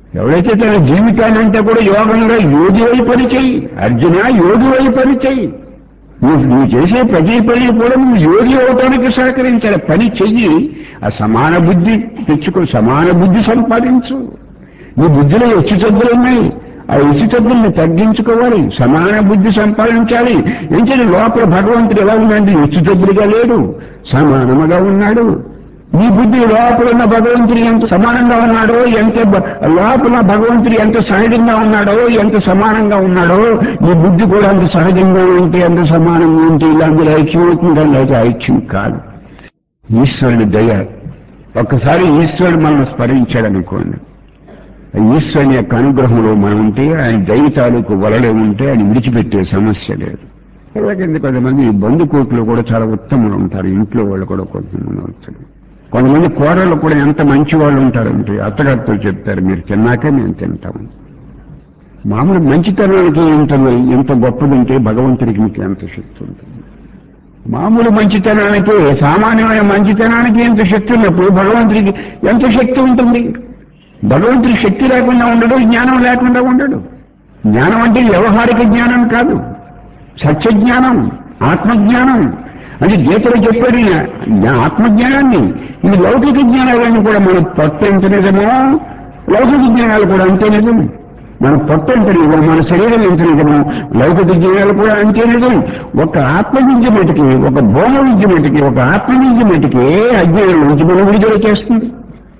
ఎవడైతే తన జీవితాన్ని అంతా కూడా యోగంగా యోగి అయి పని చెయ్యి అర్జున యోగి అయి పని చెయ్యి నువ్వు నువ్వు చేసే ప్రతి పని కూడా నువ్వు యోగి అవడానికి సహకరించాలి పని చెయ్యి ఆ సమాన బుద్ధి తెచ్చుకో సమాన బుద్ధి సంపాదించు నీ బుద్ధిలో హెచ్చు చెద్దులు ఉన్నాయి ఆ హెచ్చు చెద్దుల్ని తగ్గించుకోవాలి సమాన బుద్ధి సంపాదించాలి ఏంటంటే లోపల భగవంతుడు ఎలా ఉన్నాడు హెచ్చు చెద్దులుగా లేడు సమానముగా ఉన్నాడు నీ బుద్ధి లోపల ఉన్న భగవంతుడు ఎంత సమానంగా ఉన్నాడో ఎంత బ- లోపల భగవంతుడు ఎంత సహజంగా ఉన్నాడో ఎంత సమానంగా ఉన్నాడో నీ బుద్ధి కూడా అంత సహజంగా ఉంటే అంత సమానంగా ఉంటే ఇలా అందులో ఐక్యం అవుతుంది అయితే ఐక్యం కాదు ఈశ్వరుడి దయ ఒక్కసారి ఈశ్వరుడు మనల్ని స్మరించాడు అనుకోండి ఆ ఈశ్వరుని యొక్క అనుగ్రహంలో మనం ఉంటే ఆయన దయ తాలూకు వలలే ఉంటే ఆయన విడిచిపెట్టే సమస్య లేదు అలాగే కొంతమంది బంధుకోట్లు కూడా చాలా ఉత్తములు ఉంటారు ఇంట్లో వాళ్ళు కూడా కొంతమంది ఉంటారు కొంతమంది కూరలు కూడా ఎంత మంచి వాళ్ళు ఉంటారంటే అత్తగారితో చెప్తారు మీరు తిన్నాకే మేము తింటాము మామూలు మంచితనానికి ఎంత ఎంత గొప్పదంటే భగవంతుడికి మీకు ఎంత శక్తి ఉంటుంది మామూలు మంచితనానికి సామాన్యమైన మంచితనానికి ఎంత శక్తి ఉన్నప్పుడు భగవంతుడికి ఎంత శక్తి ఉంటుంది భగవంతుడి శక్తి లేకుండా ఉండడు జ్ఞానం లేకుండా ఉండడు జ్ఞానం అంటే వ్యవహారిక జ్ఞానం కాదు సత్యజ్ఞానం ఆత్మజ్ఞానం అంటే గీతలో చెప్పాడు ఈయన, జ్ఞా- ఆత్మజ్ఞానాన్ని ఈ లౌకిక జ్ఞానాలను కూడా మన పొట్ట ఎంత నిజమో లౌకిక జ్ఞానాలు కూడా అంతే నిజం మన పొట్ట ఎంత నిజం మన శరీరం ఎంత నిజమో లౌకిక జ్ఞానాలు కూడా అంతే నిజం ఒక ఆత్మ విద్య మటుకి ఒక భోమ విద్య మటుకి ఒక ఆత్మ విద్య మటుకి అజ్ఞానం నుంచి మనం విడుదల చేస్తుంది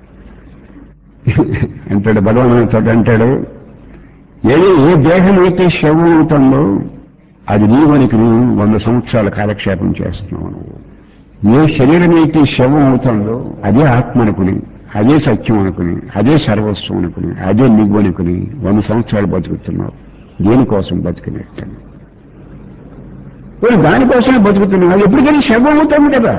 అంటాడు భగవాన్ అంటాడు ఏ ఏ దేహం అయితే శవం అవుతుందో అది నీవనికి నువ్వు వంద సంవత్సరాల కాలక్షేపం చేస్తున్నావు నువ్వు ఏ శరీరం అయితే శవం అవుతుందో అదే ఆత్మ అనుకుని అదే సత్యం అనుకుని అదే సర్వస్వం అనుకుని అదే నువ్వు అనుకుని వంద సంవత్సరాలు బతుకుతున్నావు దేనికోసం బతికినట్టు మరి దానికోసమే బతుకుతున్నావు అది ఎప్పటికైనా శవం అవుతుంది కదా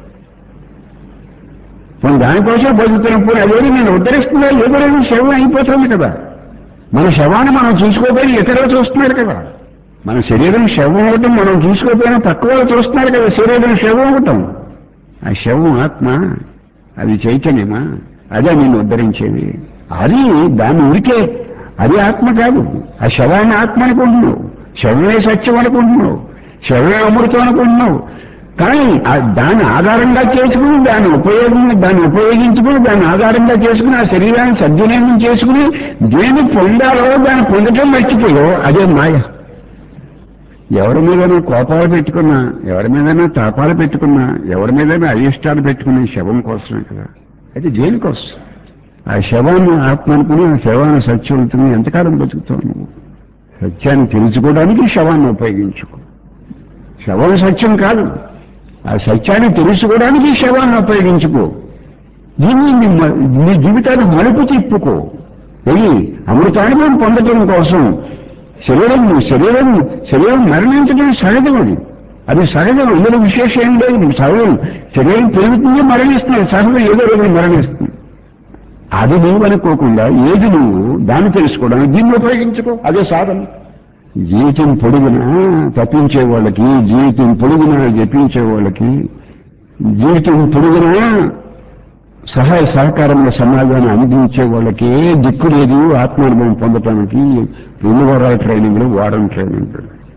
మనం దానికోసమే బతుకుతున్నప్పుడు అదేది నేను ఉద్ధరిస్తున్నా ఎదురైనా శవం అయిపోతుంది కదా మన శవాన్ని మనం చూసుకోపోయి ఇతరులు చూస్తున్నారు కదా మన శరీరం శవం అవటం మనం చూసుకోకపోయినా పక్క వాళ్ళు చూస్తున్నారు కదా శరీరం శవం అవటం ఆ శవం ఆత్మ అది చైతన్యమా అదే నిన్ను ఉద్ధరించేది అది దాన్ని ఉరికే అది ఆత్మ కాదు ఆ శవాన్ని ఆత్మ అనుకుంటున్నావు శవమే సత్యం అనుకుంటున్నావు శవమే అమృతం అనుకుంటున్నావు కానీ ఆ దాన్ని ఆధారంగా చేసుకుని దాన్ని ఉపయోగం దాన్ని ఉపయోగించుకుని దాన్ని ఆధారంగా చేసుకుని ఆ శరీరాన్ని సద్వినియోగం చేసుకుని దేన్ని పొందాలో దాన్ని పొందటం మర్చిపోయావు అదే మాయ ఎవరి మీదైనా కోపాలు పెట్టుకున్నా ఎవరి మీదైనా తాపాలు పెట్టుకున్నా ఎవరి మీదైనా అయిష్టాలు పెట్టుకున్నా ఈ శవం కోసమే కదా అయితే దేనికోసం ఆ శవాన్ని ఆత్మ అనుకుని ఆ శవాన్ని సత్యం అవుతుంది ఎంతకాలం బతుకుతావు నువ్వు సత్యాన్ని తెలుసుకోవడానికి శవాన్ని ఉపయోగించుకో శవం సత్యం కాదు ఆ సత్యాన్ని తెలుసుకోవడానికి ఈ శవాన్ని ఉపయోగించుకో దీన్ని నీ మ- నీ జీవితాన్ని మలుపు తిప్పుకో వెళ్ళి అమృతానుభవం పొందటం కోసం శరీరం శరీరం శరీరం మరణించడం సహజం అది అది సహజం ఇందులో విశేషం ఏం లేదు సహజం శరీరం పెరుగుతుంది మరణిస్తుంది సహజం ఏదో రోజు మరణిస్తుంది అది నువ్వు అనుకోకుండా ఏది నువ్వు దాన్ని తెలుసుకోవడానికి దీన్ని ఉపయోగించుకో అదే సాధన జీవితం పొడుగునా తప్పించే వాళ్ళకి జీవితం పొడుగునా జపించే వాళ్ళకి జీవితం పొడుగునా సహాయ సహకారంలో సమాజాన్ని అందించే వాళ్ళకి దిక్కు లేదు ఆత్మానుభవం పొందటానికి రెండు వారాల ట్రైనింగ్లు వారం ట్రైనింగ్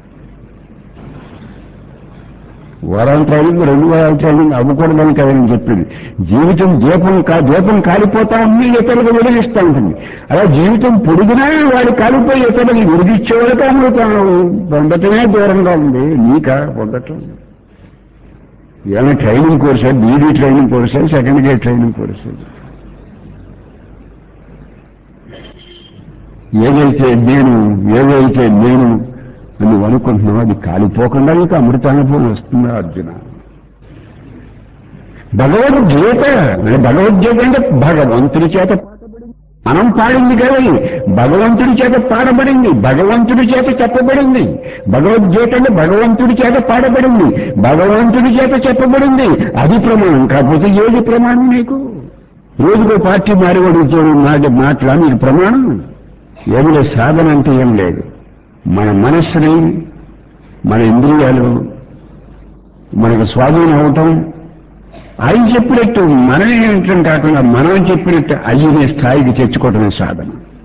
వారం ట్రైనింగ్ రెండు వారాల ట్రైనింగ్ అవ్వకూడదని కదని చెప్పింది జీవితం దీపం కా దీపం కాలిపోతా ఉంది ఇతరులకు వెలిగిస్తూ ఉంటుంది అలా జీవితం పొడుగునా వాడు కాలిపోయి ఇతరులకు విడిగిచ్చే వాళ్ళకి అమృతం పొందటమే దూరంగా ఉంది నీకా పొందటం ఏమైనా ట్రైనింగ్ కోర్సా బీడీ ట్రైనింగ్ కోర్సా సెకండ్ ఇయర్ ట్రైనింగ్ కోర్సా ఏదైతే నేను ఏదైతే నేను అని నువ్వు అనుకుంటున్నావు అది కాలిపోకుండా నీకు అమృతానుభవం వస్తుందా అర్జున భగవద్గీత అంటే భగవద్గీత అంటే భగవంతుడి చేత మనం పాడింది కాదు భగవంతుడి చేత పాడబడింది భగవంతుడి చేత చెప్పబడింది భగవద్గీత అంటే భగవంతుడి చేత పాడబడింది భగవంతుడి చేత చెప్పబడింది అది ప్రమాణం కాకపోతే ఏది ప్రమాణం నీకు రోజుకో పార్టీ మారివాడు మాట మాటలా నీకు ప్రమాణం ఏమి లేదు సాధన అంటే ఏం లేదు మన మనస్సుని మన ఇంద్రియాలు మనకు స్వాధీనం అవటం ఆయన చెప్పినట్టు మనం వినటం కాకుండా మనం చెప్పినట్టు అయ్యనే స్థాయికి తెచ్చుకోవటమే సాధన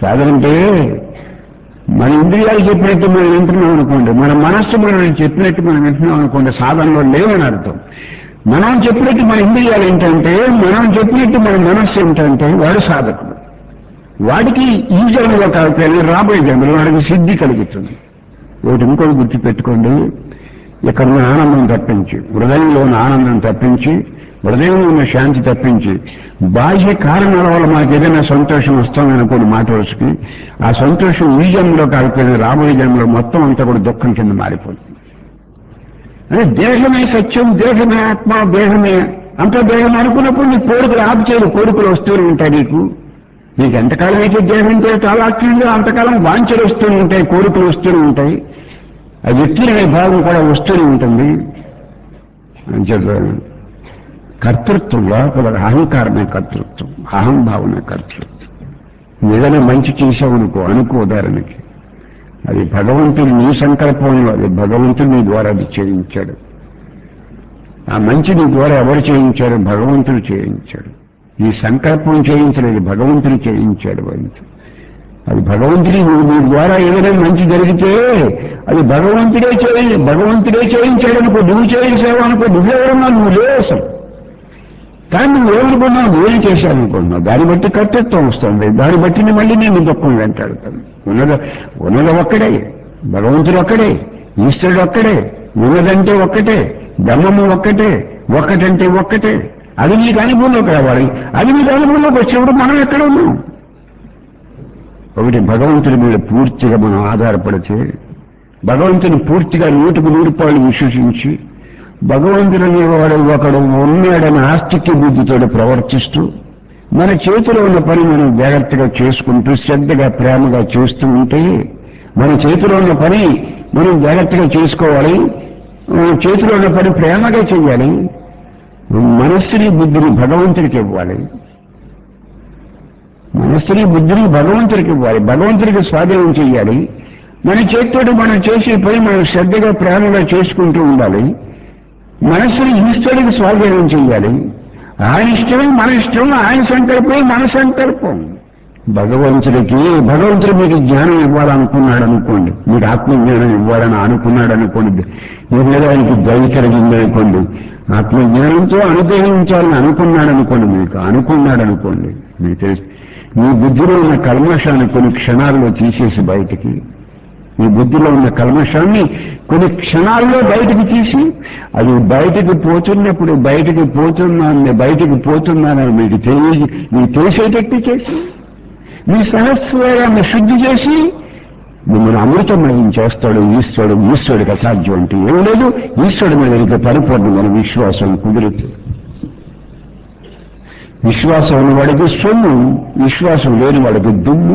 సాధన అంటే మన ఇంద్రియాలు చెప్పినట్టు మనం వింటున్నాం అనుకోండి మన మనస్సు మనం చెప్పినట్టు మనం వింటున్నాం అనుకోండి సాధనలో లేవని అర్థం మనం చెప్పినట్టు మన ఇంద్రియాలు ఏంటంటే మనం చెప్పినట్టు మన మనస్సు ఏంటంటే వాడు సాధకుడు వాడికి ఈ జన్మలో కాకపోయినా రాబోయే జన్మలో వాడికి సిద్ధి కలుగుతుంది ఒకటి ఇంకోటి గుర్తుపెట్టుకోండి ఇక్కడ ఉన్న ఆనందం తప్పించి హృదయంలో ఉన్న ఆనందం తప్పించి హృదయంలో ఉన్న శాంతి తప్పించి బాహ్య కారణాల వల్ల మనకి ఏదైనా సంతోషం వస్తుందనుకోండి మాట వరుసకి ఆ సంతోషం ఈ జన్మలో కాకపోయినా రాబోయే జన్మలో మొత్తం అంతా కూడా దుఃఖం కింద మారిపోతుంది అదే దేహమే సత్యం దేహమే ఆత్మ దేహమే అంత దేహం అనుకున్నప్పుడు నీ కోరికలు ఆపు చేయదు కోరికలు వస్తూనే ఉంటాయి నీకు నీకు ఎంతకాలం అయితే దేహంతో తాలాక్ష్యంలో అంతకాలం వాంఛలు వస్తూనే ఉంటాయి కోరికలు వస్తూనే ఉంటాయి ఆ వ్యక్తి అనే భావం కూడా వస్తూనే ఉంటుంది అని చెప్పాను కర్తృత్వం లోపల అహంకారమే కర్తృత్వం అహంభావమే కర్తృత్వం ఏదైనా మంచి చేసావనుకో అనుకో ఉదాహరణకి అది భగవంతుడు నీ సంకల్పంలో అది భగవంతుడు నీ ద్వారా అది చేయించాడు ఆ మంచి నీ ద్వారా ఎవరు చేయించాడు భగవంతుడు చేయించాడు ఈ సంకల్పం చేయించలేదు భగవంతుడు చేయించాడు వంతు అది భగవంతుడి నువ్వు నీ ద్వారా ఏదైనా మంచి జరిగితే అది భగవంతుడే చేయి భగవంతుడే చేయించాడు అనుకో నువ్వు చేయించావు అనుకో నువ్వెవరన్నా నువ్వు లేవు అసలు కానీ నువ్వు ఏమనుకున్నావు నువ్వేం చేశావనుకుంటున్నావు దాన్ని బట్టి కర్తృత్వం వస్తుంది దాన్ని బట్టి మళ్ళీ నేను దుఃఖం వెంటాడుతాను ఉన్నద ఉన్నది ఒక్కడే భగవంతుడు ఒక్కడే ఈశ్వరుడు ఒక్కడే ఉన్నదంటే ఒక్కటే బ్రహ్మము ఒక్కటే ఒక్కటంటే ఒక్కటే అది నీకు అనుభవంలోకి రావాలి అది నీకు అనుభవంలోకి వచ్చినప్పుడు మనం ఎక్కడ ఉన్నాం ఒకటి భగవంతుడి మీద పూర్తిగా మనం ఆధారపడితే భగవంతుని పూర్తిగా నూటికి నూరు పాళ్ళు విశ్వసించి భగవంతుడు అనేవాడు ఒకడు ఉన్నాడని ఆస్తిక్య బుద్ధితో ప్రవర్తిస్తూ మన చేతిలో ఉన్న పని మనం జాగ్రత్తగా చేసుకుంటూ శ్రద్ధగా ప్రేమగా చేస్తూ ఉంటే మన చేతిలో ఉన్న పని మనం జాగ్రత్తగా చేసుకోవాలి మన చేతిలో ఉన్న పని ప్రేమగా చేయాలి మనస్సుని బుద్ధిని భగవంతుడికి ఇవ్వాలి మనస్సుని బుద్ధిని భగవంతుడికి ఇవ్వాలి భగవంతుడికి స్వాధీనం చేయాలి మన చేతితోటి మనం చేసే పని మనం శ్రద్ధగా ప్రేమగా చేసుకుంటూ ఉండాలి మనస్సుని ఈశ్వరుడికి స్వాధీనం చేయాలి ఆయన ఇష్టమే మన ఇష్టం ఆయన సంకల్పమే మన సంకల్పం భగవంతుడికి భగవంతుడు మీకు జ్ఞానం ఇవ్వాలనుకున్నాడు అనుకోండి మీకు ఆత్మజ్ఞానం ఇవ్వాలని అనుకున్నాడు అనుకోండి మీ మీద ఆయనకి దయ కలిగింది అనుకోండి ఆత్మజ్ఞానంతో అనుగ్రహించాలని అనుకున్నాడు అనుకోండి మీకు అనుకున్నాడు అనుకోండి మీకు తెలుసు మీ బుద్ధిలో ఉన్న కల్మషాన్ని కొన్ని క్షణాల్లో తీసేసి బయటికి మీ బుద్ధిలో ఉన్న కల్మషాన్ని కొన్ని క్షణాల్లో బయటికి తీసి అది బయటికి పోతున్నప్పుడు బయటికి పోతున్నాను బయటికి పోతున్నానని మీకు తెలియ మీకు తెలిసేటట్టు చేసి మీ సహస్రాన్ని శుద్ధి చేసి మిమ్మల్ని అమృతమయం చేస్తాడు ఈశ్వరుడు ఈశ్వరుడికి అసాధ్యం అంటే ఏం లేదు ఈశ్వరుడి మీద ఇంకా పరిపూర్ణమైన విశ్వాసం కుదురుతుంది విశ్వాసం ఉన్నవాడికి సొమ్ము విశ్వాసం లేని వాడికి దుమ్ము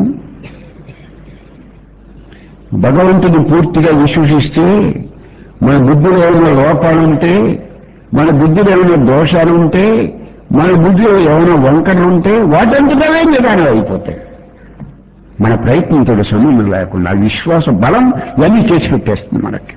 భగవంతుని పూర్తిగా విశ్వసిస్తే మన బుద్ధిలో ఏమైనా లోపాలుంటే మన బుద్ధిలో ఏమైనా దోషాలుంటే మన బుద్ధిలో ఏమైనా వంకరలుంటే వాటంతటవే నిదానం అయిపోతాయి మన ప్రయత్నంతో సంబంధం లేకుండా ఆ విశ్వాస బలం ఇవన్నీ చేసి పెట్టేస్తుంది మనకి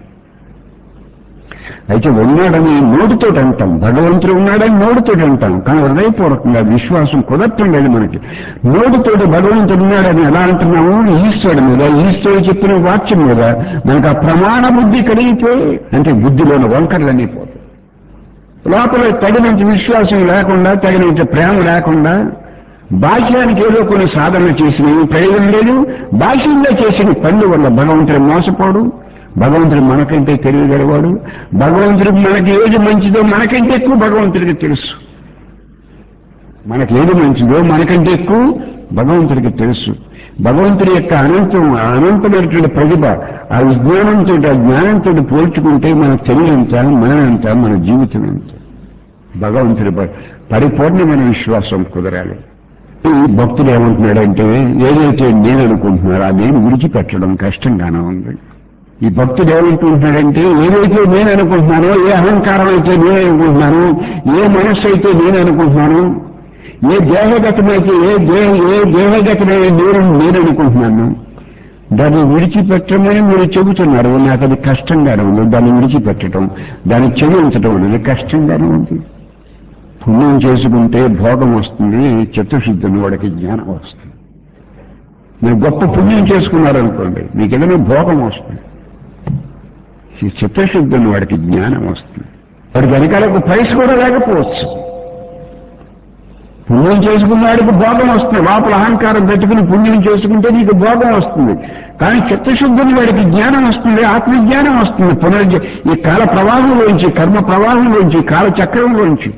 అయితే ఉన్నాడని నోటితో అంటాం భగవంతుడు ఉన్నాడని నోటితో అంటాం కానీ హృదయపూర్వకంగా విశ్వాసం కుదరటం లేదు మనకి నోటితోటి భగవంతుడు ఉన్నాడని ఎలా అంటున్నాము ఈశ్వరుడు మీద ఈశ్వరుడు చెప్పిన వాక్యం మీద మనకు ఆ ప్రమాణ బుద్ధి కలిగితే అంటే బుద్ధిలోని వంకరలన్నీ పోతాయి లోపల తగినంత విశ్వాసం లేకుండా తగినంత ప్రేమ లేకుండా బాహ్యానికి ఏదో కొన్ని సాధన చేసిన ప్రయోజనం లేదు బాహ్యంగా చేసిన పనుల వల్ల భగవంతుడు మోసపోడు భగవంతుడు మనకంటే తెలియగలవాడు భగవంతుడికి మనకి ఏది మంచిదో మనకంటే ఎక్కువ భగవంతుడికి తెలుసు మనకి ఏది మంచిదో మనకంటే ఎక్కువ భగవంతుడికి తెలుసు భగవంతుడి యొక్క అనంతం అనంతమైనటువంటి ప్రతిభ ఆ విజ్ఞానంతో ఆ జ్ఞానంతో పోల్చుకుంటే మన తెలియంత మనంత మన జీవితం ఎంత భగవంతుడి ప- పరిపూర్ణమైన విశ్వాసం కుదరాలి ఈ భక్తుడు ఏమంటున్నాడంటే ఏదైతే నేను అనుకుంటున్నారో ఆ నేను విడిచిపెట్టడం కష్టంగానే ఉంది ఈ భక్తుడు ఏమంటున్నాడంటే ఏదైతే నేను అనుకుంటున్నానో ఏ అహంకారం అయితే నేను అనుకుంటున్నాను ఏ మనస్సు అయితే నేను అనుకుంటున్నాను ఏ దేహగతమైతే ఏ దేహ ఏ దేహగతమైన నేను నేను అనుకుంటున్నాను దాన్ని విడిచిపెట్టమని మీరు చెబుతున్నారు నాకు అది కష్టంగానే ఉంది దాన్ని విడిచిపెట్టడం దాన్ని క్షమించడం అనేది కష్టంగానే ఉంది పుణ్యం చేసుకుంటే భోగం వస్తుంది చిత్తశుద్ధిని వాడికి జ్ఞానం వస్తుంది మీరు గొప్ప పుణ్యం చేసుకున్నారనుకోండి మీకు ఏదైనా భోగం వస్తుంది ఈ చిత్తశుద్ధి ఉన్న వాడికి జ్ఞానం వస్తుంది వాడికి వెనకాల ఒక పైస కూడా లేకపోవచ్చు పుణ్యం చేసుకున్నవాడికి భోగం వస్తుంది లోపల అహంకారం పెట్టుకుని పుణ్యం చేసుకుంటే నీకు భోగం వస్తుంది కానీ చిత్తశుద్ధిని వాడికి జ్ఞానం వస్తుంది ఆత్మజ్ఞానం వస్తుంది పునర్జ ఈ కాల ప్రవాహంలోంచి కర్మ ప్రవాహంలోంచి కాల చక్రంలోంచి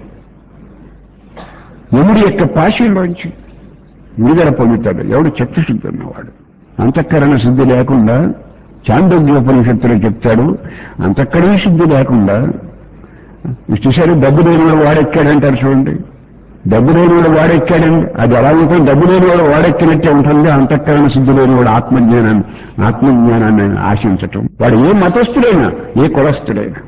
ఎముడి యొక్క పాశంలోంచి విడుదల పొందుతాడు ఎవడు చిత్తశుద్ధి ఉన్నవాడు అంతఃకరణ శుద్ధి లేకుండా చాందోగ్యోపనిషత్తులు చెప్తాడు అంతఃకరణ శుద్ధి లేకుండా చూశారు డబ్బు లేని వాడు వాడెక్కాడంటారు చూడండి డబ్బు లేని వాడు వాడెక్కాడండి అది ఎలా ఉంటుంది డబ్బు లేని వాడు వాడెక్కినట్టే ఉంటుంది అంతఃకరణ శుద్ధి లేని వాడు ఆత్మజ్ఞానాన్ని ఆత్మజ్ఞానాన్ని ఆశించటం వాడు ఏ మతస్థుడైనా ఏ కులస్థుడైనా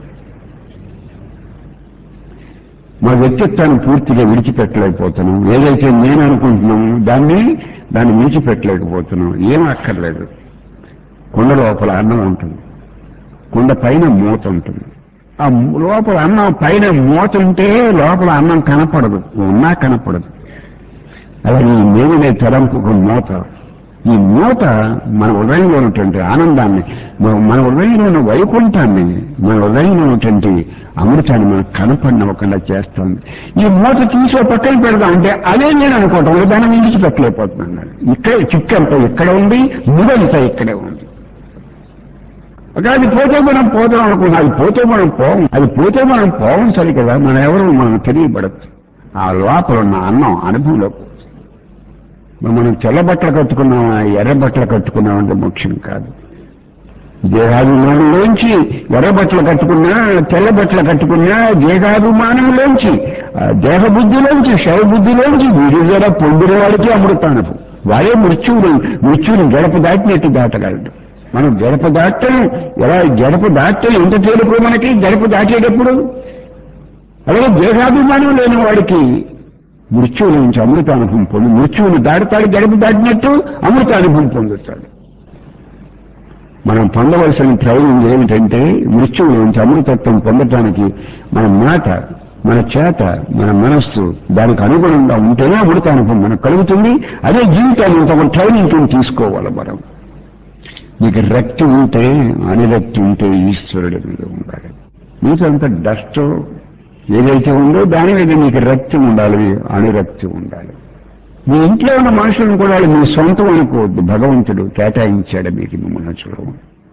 మా వ్యక్తిత్వాన్ని పూర్తిగా విడిచిపెట్టలేకపోతున్నాం ఏదైతే నేను అనుకుంటున్నామో దాన్ని దాన్ని విడిచిపెట్టలేకపోతున్నాం ఏం అక్కర్లేదు కుండ లోపల అన్నం ఉంటుంది కుండ పైన మూత ఉంటుంది ఆ లోపల అన్నం పైన మూత ఉంటే లోపల అన్నం కనపడదు ఉన్నా కనపడదు అలాగే ఈ మేలునే తలంపు ఒక మూత ఈ మూత మన హృదయంలో ఉన్నటువంటి ఆనందాన్ని మన మన హృదయంలో ఉన్న వైకుంఠాన్ని మన హృదయంలో ఉన్నటువంటి అమృతాన్ని మనకు కనపడినవ్వకుండా చేస్తుంది ఈ మూత తీసి ఒక పక్కన పెడదాం అంటే అదే నేను అనుకోవటం దాన్ని విడిచిపెట్టలేకపోతున్నాను ఇక్కడ చిక్కంతా ఇక్కడ ఉంది ముడంతా ఇక్కడే ఉంది ఒక అది పోతే మనం పోతాం అనుకున్నాం అది పోతే మనం పోం అది పోతే మనం పోవం సరి కదా మన ఎవరు మనం తెలియబడదు ఆ లోపల ఉన్న అన్నం అనుభవంలోకి వస్తుంది. మరి మనం తెల్ల బట్టలు కట్టుకున్నామా ఎర్ర బట్టలు కట్టుకున్నామంటే ముఖ్యం కాదు దేహాభిమానంలోంచి ఎర్ర బట్టలు కట్టుకున్నా తెల్ల బట్టలు కట్టుకున్నా దేహాభిమానంలోంచి ఆ దేహబుద్ధిలోంచి శవబుద్ధిలోంచి విడుదల పొందిన వాడికి అమృతానుభవం వాడే మృత్యువుని మృత్యువుని గడప దాటినట్టు దాటగలడు మనం గడప దాటం ఎలా గడప దాటం ఎంత తేలికో మనకి గడప దాటేటప్పుడు అలాగే దేహాభిమానం లేని వాడికి మృత్యువు నుంచి అమృతానుభవం పొంది మృత్యువుని దాటుతాడు గడప దాటినట్టు అమృతానుభవం పొందుతాడు మనం పొందవలసిన ట్రైనింగ్ ఏమిటంటే మృత్యువు నుంచి అమృతత్వం పొందటానికి మన మాట మన చేత మన మనస్సు దానికి అనుగుణంగా ఉంటేనే అమృతానుభవం మనకు కలుగుతుంది అదే జీవితాన్ని ఒక ట్రైనింగ్ కింద తీసుకోవాలి మనం నీకు రక్తి ఉంటే అనిరక్తి ఉంటే ఈశ్వరుడి మీద ఉండాలి నీకంత డస్ట్ ఏదైతే ఉందో దాని మీద నీకు రక్తి ఉండాలి అనిరక్తి ఉండాలి మీ ఇంట్లో ఉన్న మనుషులను కూడా మీ సొంతం అనుకోవద్దు భగవంతుడు కేటాయించాడు మీకు మీ మనసులో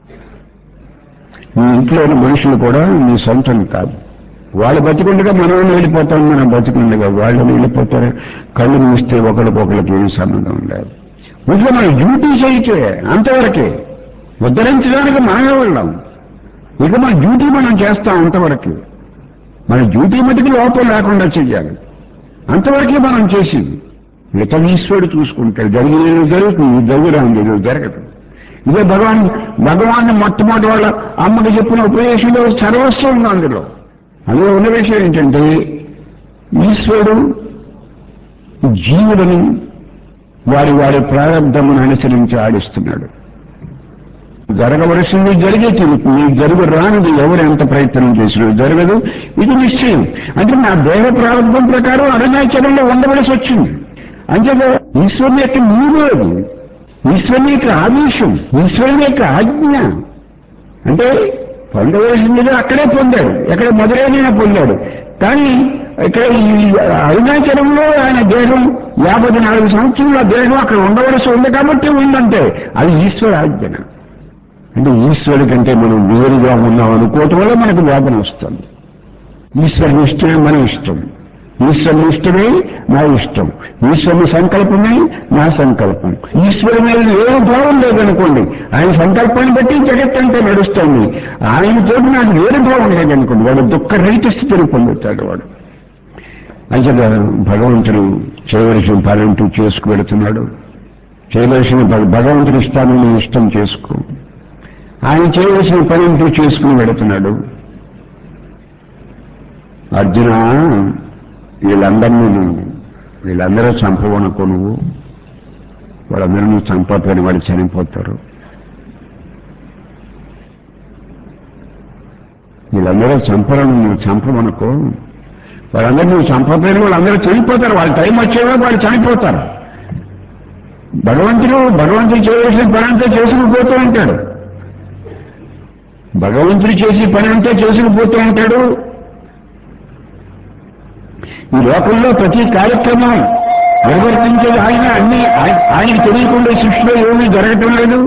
మీ ఇంట్లో ఉన్న మనుషులు కూడా మీ సొంతం కాదు వాళ్ళు బతికుండగా మనం వెళ్ళిపోతాం మనం బతికుండగా వాళ్ళు వెళ్ళిపోతారు కళ్ళు మూస్తే ఒకరికొకరికి ఏం సంబంధం ఉండదు ఇంట్లో మనం డ్యూటీ చేయటే అంతవరకే ఉద్ధరించడానికి మనమే వెళ్ళాం ఇక మన డ్యూటీ మనం చేస్తాం అంతవరకు మన డ్యూటీ మటుకు లోపం లేకుండా చెయ్యాలి అంతవరకే మనం చేసింది మిగతా ఈశ్వరుడు చూసుకుంటాడు జరిగిన జరుగుతుంది జరుగురాంది జరగదు ఇదే భగవాన్ భగవాన్ మొట్టమొదటి వాళ్ళ అమ్మకి చెప్పిన ఉపదేశంలో సర్వస్వం ఉంది అందులో అందులో ఉన్న విషయం ఏంటంటే ఈశ్వరుడు జీవులను వారి వారి ప్రారంభమును అనుసరించి ఆడిస్తున్నాడు జరగవలసింది జరిగే తీరుతుంది జరుగు రానిది ఎవరు ఎంత ప్రయత్నం చేసినా జరగదు ఇది నిశ్చయం అంటే నా దేహ ప్రారంభం ప్రకారం అరుణాచలంలో ఉండవలసి వచ్చింది అంచేత ఈశ్వరుని యొక్క నీలేదు ఈశ్వరుని యొక్క ఆదేశం ఈశ్వరుని యొక్క ఆజ్ఞ అంటే పొందవలసిందిగా అక్కడే పొందాడు ఎక్కడ మధురైనా పొందాడు కానీ ఇక్కడ ఈ అరుణాచలంలో ఆయన దేహం యాభై నాలుగు సంవత్సరాల దేహం అక్కడ ఉండవలసి ఉంది కాబట్టి ఉందంటే అది ఈశ్వర ఆజ్ఞన అంటే ఈశ్వరుడి కంటే మనం వేరుగా ఉన్నాం అనుకోవటం వల్ల మనకు వేదన వస్తుంది ఈశ్వరుని ఇష్టమే మన ఇష్టం ఈశ్వరుని ఇష్టమే నా ఇష్టం ఈశ్వరుని సంకల్పమే నా సంకల్పం ఈశ్వరుని మీద ఏ భావం లేదనుకోండి ఆయన సంకల్పాన్ని బట్టి జగత్తంతా నడుస్తుంది ఆయనతో నాకు వేరే భావం లేదనుకోండి వాడు దుఃఖ రహిత స్థితిని పొందుతాడు వాడు అయితే భగవంతుడు చేయవలసిన పనంటూ చేసుకువెడుతున్నాడు చేయవలసిన భగ- భగవంతుడి ఇష్టాన్ని నీ ఇష్టం చేసుకో ఆయన చేయవలసిన పనంటూ చేసుకుని వెడుతున్నాడు అర్జున వీళ్ళందరినీ నువ్వు వీళ్ళందరూ చంపవనుకో నువ్వు వాళ్ళందరూ నువ్వు చంపకపోయిన వాళ్ళు చనిపోతారు వీళ్ళందరూ చంపరని నువ్వు చంపవనుకో వాళ్ళందరూ నువ్వు చంపకపోయిన వాళ్ళందరూ చనిపోతారు వాళ్ళ టైం వచ్చేవా వాళ్ళు చనిపోతారు భగవంతుడు భగవంతుడు చేయవలసిన పని అంతా చేసుకుపోతూ ఉంటాడు భగవంతుడు చేసే పని అంతా చేసుకుపోతూ ఉంటాడు ఈ లోకంలో ప్రతి కార్యక్రమం నిర్వర్తించేది ఆయన అన్ని ఆయ- ఆయనకు తెలియకుండా సృష్టిలో ఏమీ జరగటం లేదు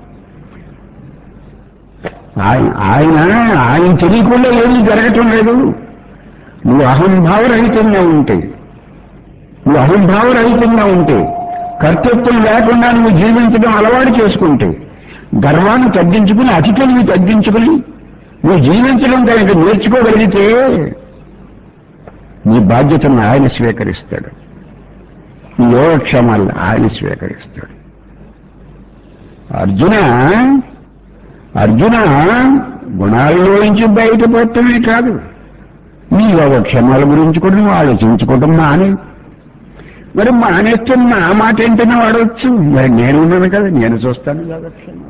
ఆయన ఆయన ఆయన తెలియకుండా ఏమీ జరగటం లేదు నువ్వు అహంభావరహితంగా ఉంటే నువ్వు అహంభావరహితంగా ఉంటే కర్తృత్వం లేకుండా నువ్వు జీవించడం అలవాటు చేసుకుంటే గర్వాన్ని తగ్గించుకుని అతి తెలివి తగ్గించుకుని నువ్వు జీవించడం కనుక నేర్చుకోగలిగితే నీ బాధ్యతను ఆయన స్వీకరిస్తాడు నీ యోగక్షేమాలను ఆయన స్వీకరిస్తాడు అర్జున అర్జున గుణాలలోంచి బయటపడటమే కాదు నీ యోగక్షేమాల గురించి కూడా నువ్వు ఆలోచించుకోవటం మానే మరి మానేస్తే నా మాట ఏంటనే వాడవచ్చు మరి నేను ఉన్నాను కదా నేను చూస్తాను యోగక్షేమాలు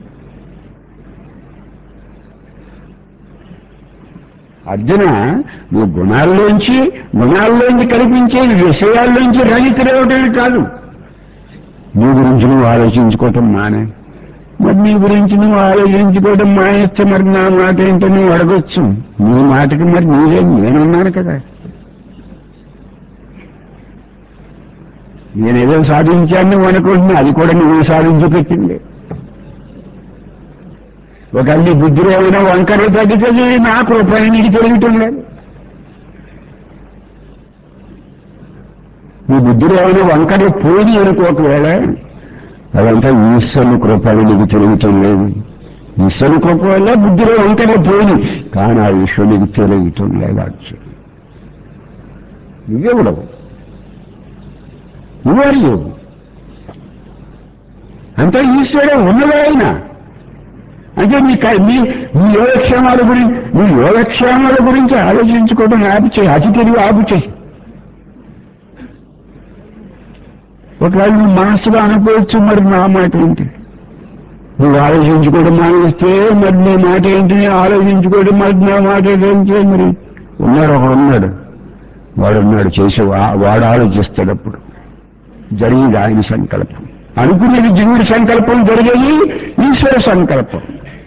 అర్జున నువ్వు గుణాల్లోంచి గుణాల్లోంచి కనిపించే విషయాల్లోంచి రహితుడవటమే కాదు నీ గురించి నువ్వు ఆలోచించుకోవటం మానే మరి నీ గురించి నువ్వు ఆలోచించుకోవటం మానేస్తే మరి నా మాట ఏంటో నువ్వు అడగొచ్చు నీ మాటకి మరి నీవే నేనున్నాను కదా నేనేదో సాధించాను నువ్వు అనుకుంటున్నా అది కూడా నువ్వు సాధించి పెట్టింది ఒక అల్లి బుద్ధిలో ఏమైనా వంకరలు తగ్గుతుంది నా కృపని నీకు తెలియటం లేదు నీ బుద్ధిలో ఏమైనా వంకరలు పోయి అనుకో ఒకవేళ అదంతా ఈశ్వరుని కృపని నీకు తెలియటం లేదు ఈశ్వరుని కృప వల్ల బుద్ధిలో వంకరలు పోయి కానీ ఆ ఈశ్వరునికి తెలియటం లేదు అర్జున్ నువ్వెవడవు నువ్వరియు అంతా ఈశ్వరే ఉన్నదే అయినా అంటే నీ క- నీ నీ యోగక్షేమాల గురించి నీ యోగక్షేమాల గురించి ఆలోచించుకోవడం ఆపు చేయి అతి తెలివి ఆపు చేయి ఒకవేళ నువ్వు మనస్సులో అనుకోవచ్చు మరి నా మాట ఏంటి నువ్వు ఆలోచించుకోవడం మానేస్తే మరి నీ మాట ఏంటి ఆలోచించుకోవడం మరి నా మాట ఏంటి మరి ఉన్నాడు ఒకడు ఉన్నాడు వాడు ఉన్నాడు చేసే వా- వాడు ఆలోచిస్తాడు అప్పుడు జరిగేది ఆయన సంకల్పం అనుకునేది జీవుడి సంకల్పం జరిగేది ఈశ్వర సంకల్పం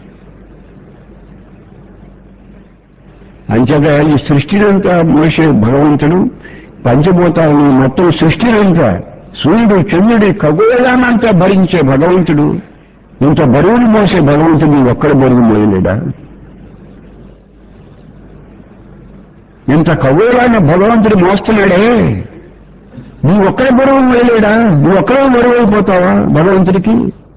అంచేత ఈ సృష్టినంతా మోసే భగవంతుడు పంచభూతాలని మొత్తం సృష్టినంతా సూర్యుడు చంద్రుడి ఖగోళానంతా భరించే భగవంతుడు ఇంత బరువును మోసే భగవంతుడు ఒక్కడ బరువు మోయలేడా ఇంత ఖగోళాన్ని భగవంతుడు మోస్తున్నాడే నువ్వు ఒక్కడే బరువు మోయలేడా నువ్వు ఒక్కడే బరువు అయిపోతావా భగవంతుడికి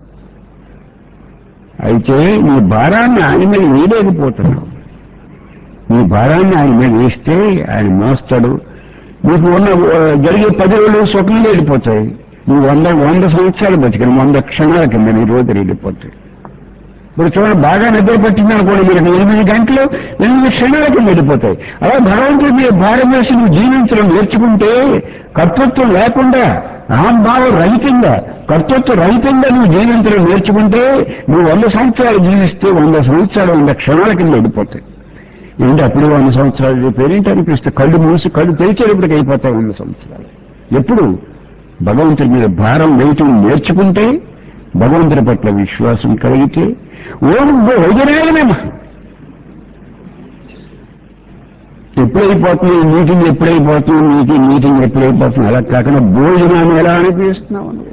అయితే నీ భారాన్ని ఆయన మీద వేయలేకపోతున్నావు నీ భారాన్ని ఆయన మీద వేస్తే ఆయన మోస్తాడు నీకు ఉన్న ఆ, జరిగే పది రోజులు స్వప్నం వెళ్ళిపోతాయి నువ్వు వంద వంద సంవత్సరాలు బతికిన వంద క్షణాల కింద నీ రోజులు వెళ్ళిపోతాయి ఇప్పుడు చూడండి బాగా నిద్ర పట్టింది అనుకోండి మీరు ఎనిమిది గంటలు ఎనిమిది క్షణాల కింద వెళ్ళిపోతాయి అలా భగవంతుడి మీద భారం వేసి నువ్వు జీవించడం నేర్చుకుంటే కర్తృత్వం లేకుండా అహంభావం రహితంగా కర్తృత్వ రహితంగా నువ్వు జీవించడం నేర్చుకుంటే నువ్వు వంద సంవత్సరాలు జీవిస్తే వంద సంవత్సరాలు వంద క్షణాల కింద వెళ్ళిపోతాయి ఏంటి అప్పుడు వంద సంవత్సరాలు పేరేంటి అనిపిస్తే కళ్ళు మూసి కళ్ళు తెరిచేటప్పటికి అయిపోతాయి వంద సంవత్సరాలు ఎప్పుడు భగవంతుడి మీద భారం వేయటం నేర్చుకుంటే భగవంతుడి పట్ల విశ్వాసం కలిగితే ఓం వైద్యరాయనమేమా ఎప్పుడైపోతుంది మీటింగ్ ఎప్పుడైపోతుంది మీటింగ్ మీటింగ్ ఎప్పుడైపోతుంది అలా కాకుండా భోజనాన్ని ఎలా అనిపిస్తున్నావు నువ్వు?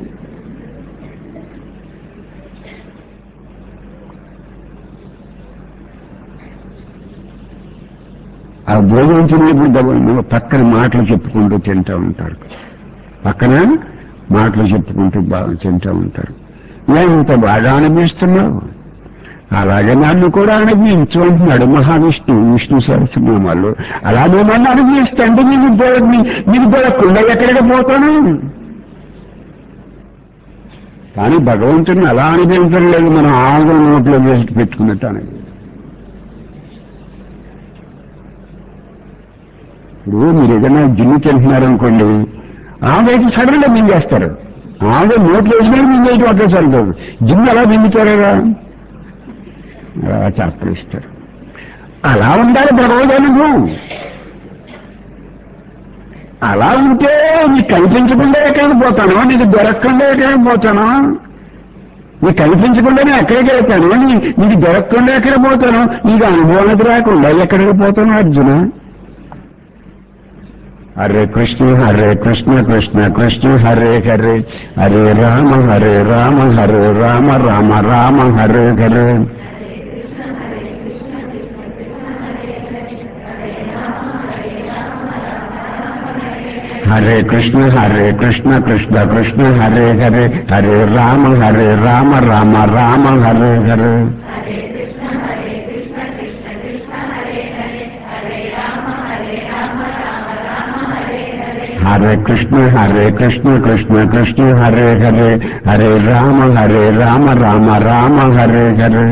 ఆ భోజనం తినేప్పుడు గబ- పక్కన మాటలు చెప్పుకుంటూ తింటూ ఉంటారు పక్కన మాటలు చెప్పుకుంటూ బాగా తింటూ ఉంటారు ఎంత బాగా అనిపిస్తున్నావు అలాగే నన్ను కూడా అనుభవించు అంటున్నాడు మహావిష్ణువు విష్ణు సహస్రనామాలు అలా నువ్వు నన్ను అనుభవిస్తే అంటే నీకు దొర- నీ- నీకు దొరకకుండా ఎక్కడికి పోతాను కానీ భగవంతుడిని అలా అనుభవించడం లేదు మనం ఆంగ్ల నోట్లో వేసి పెట్టుకున్నట్టు అనేది ఇప్పుడు మీరు ఏదైనా జిల్లు తింటున్నారనుకోండి ఆమె సడన్గా మింగేస్తారు ఆమె నోట్లో వేసినా మింగేయటం అట్లా సరిపోదు జిమ్ ఎలా మింగుతారా అలా చాపరిస్తారు అలా ఉండాలి భగవద్ అనుభవం అలా ఉంటే నీకు కనిపించకుండా ఎక్కడికి పోతాను నీకు దొరకకుండా ఎక్కడికి పోతాను నీకు కనిపించకుండానే ఎక్కడికి వెళ్తాను నీ- నీకు దొరకకుండా ఎక్కడ పోతాను నీకు అనుభవానికి రాకుండా ఎక్కడికి పోతాను అర్జున హరే కృష్ణ హరే కృష్ణ కృష్ణ కృష్ణ హరే హరే హరే రామ హరే రామ హరే రామ రామ రామ హరే హరే హరే కృష్ణ హరే కృష్ణ కృష్ణ కృష్ణ హరే హరే హరే రామ హరే రామ రామ రామ హరే హరే హరే కృష్ణ హరే కృష్ణ కృష్ణ కృష్ణ హరే హరే హరే రామ హరే రామ రామ రామ హరే హరే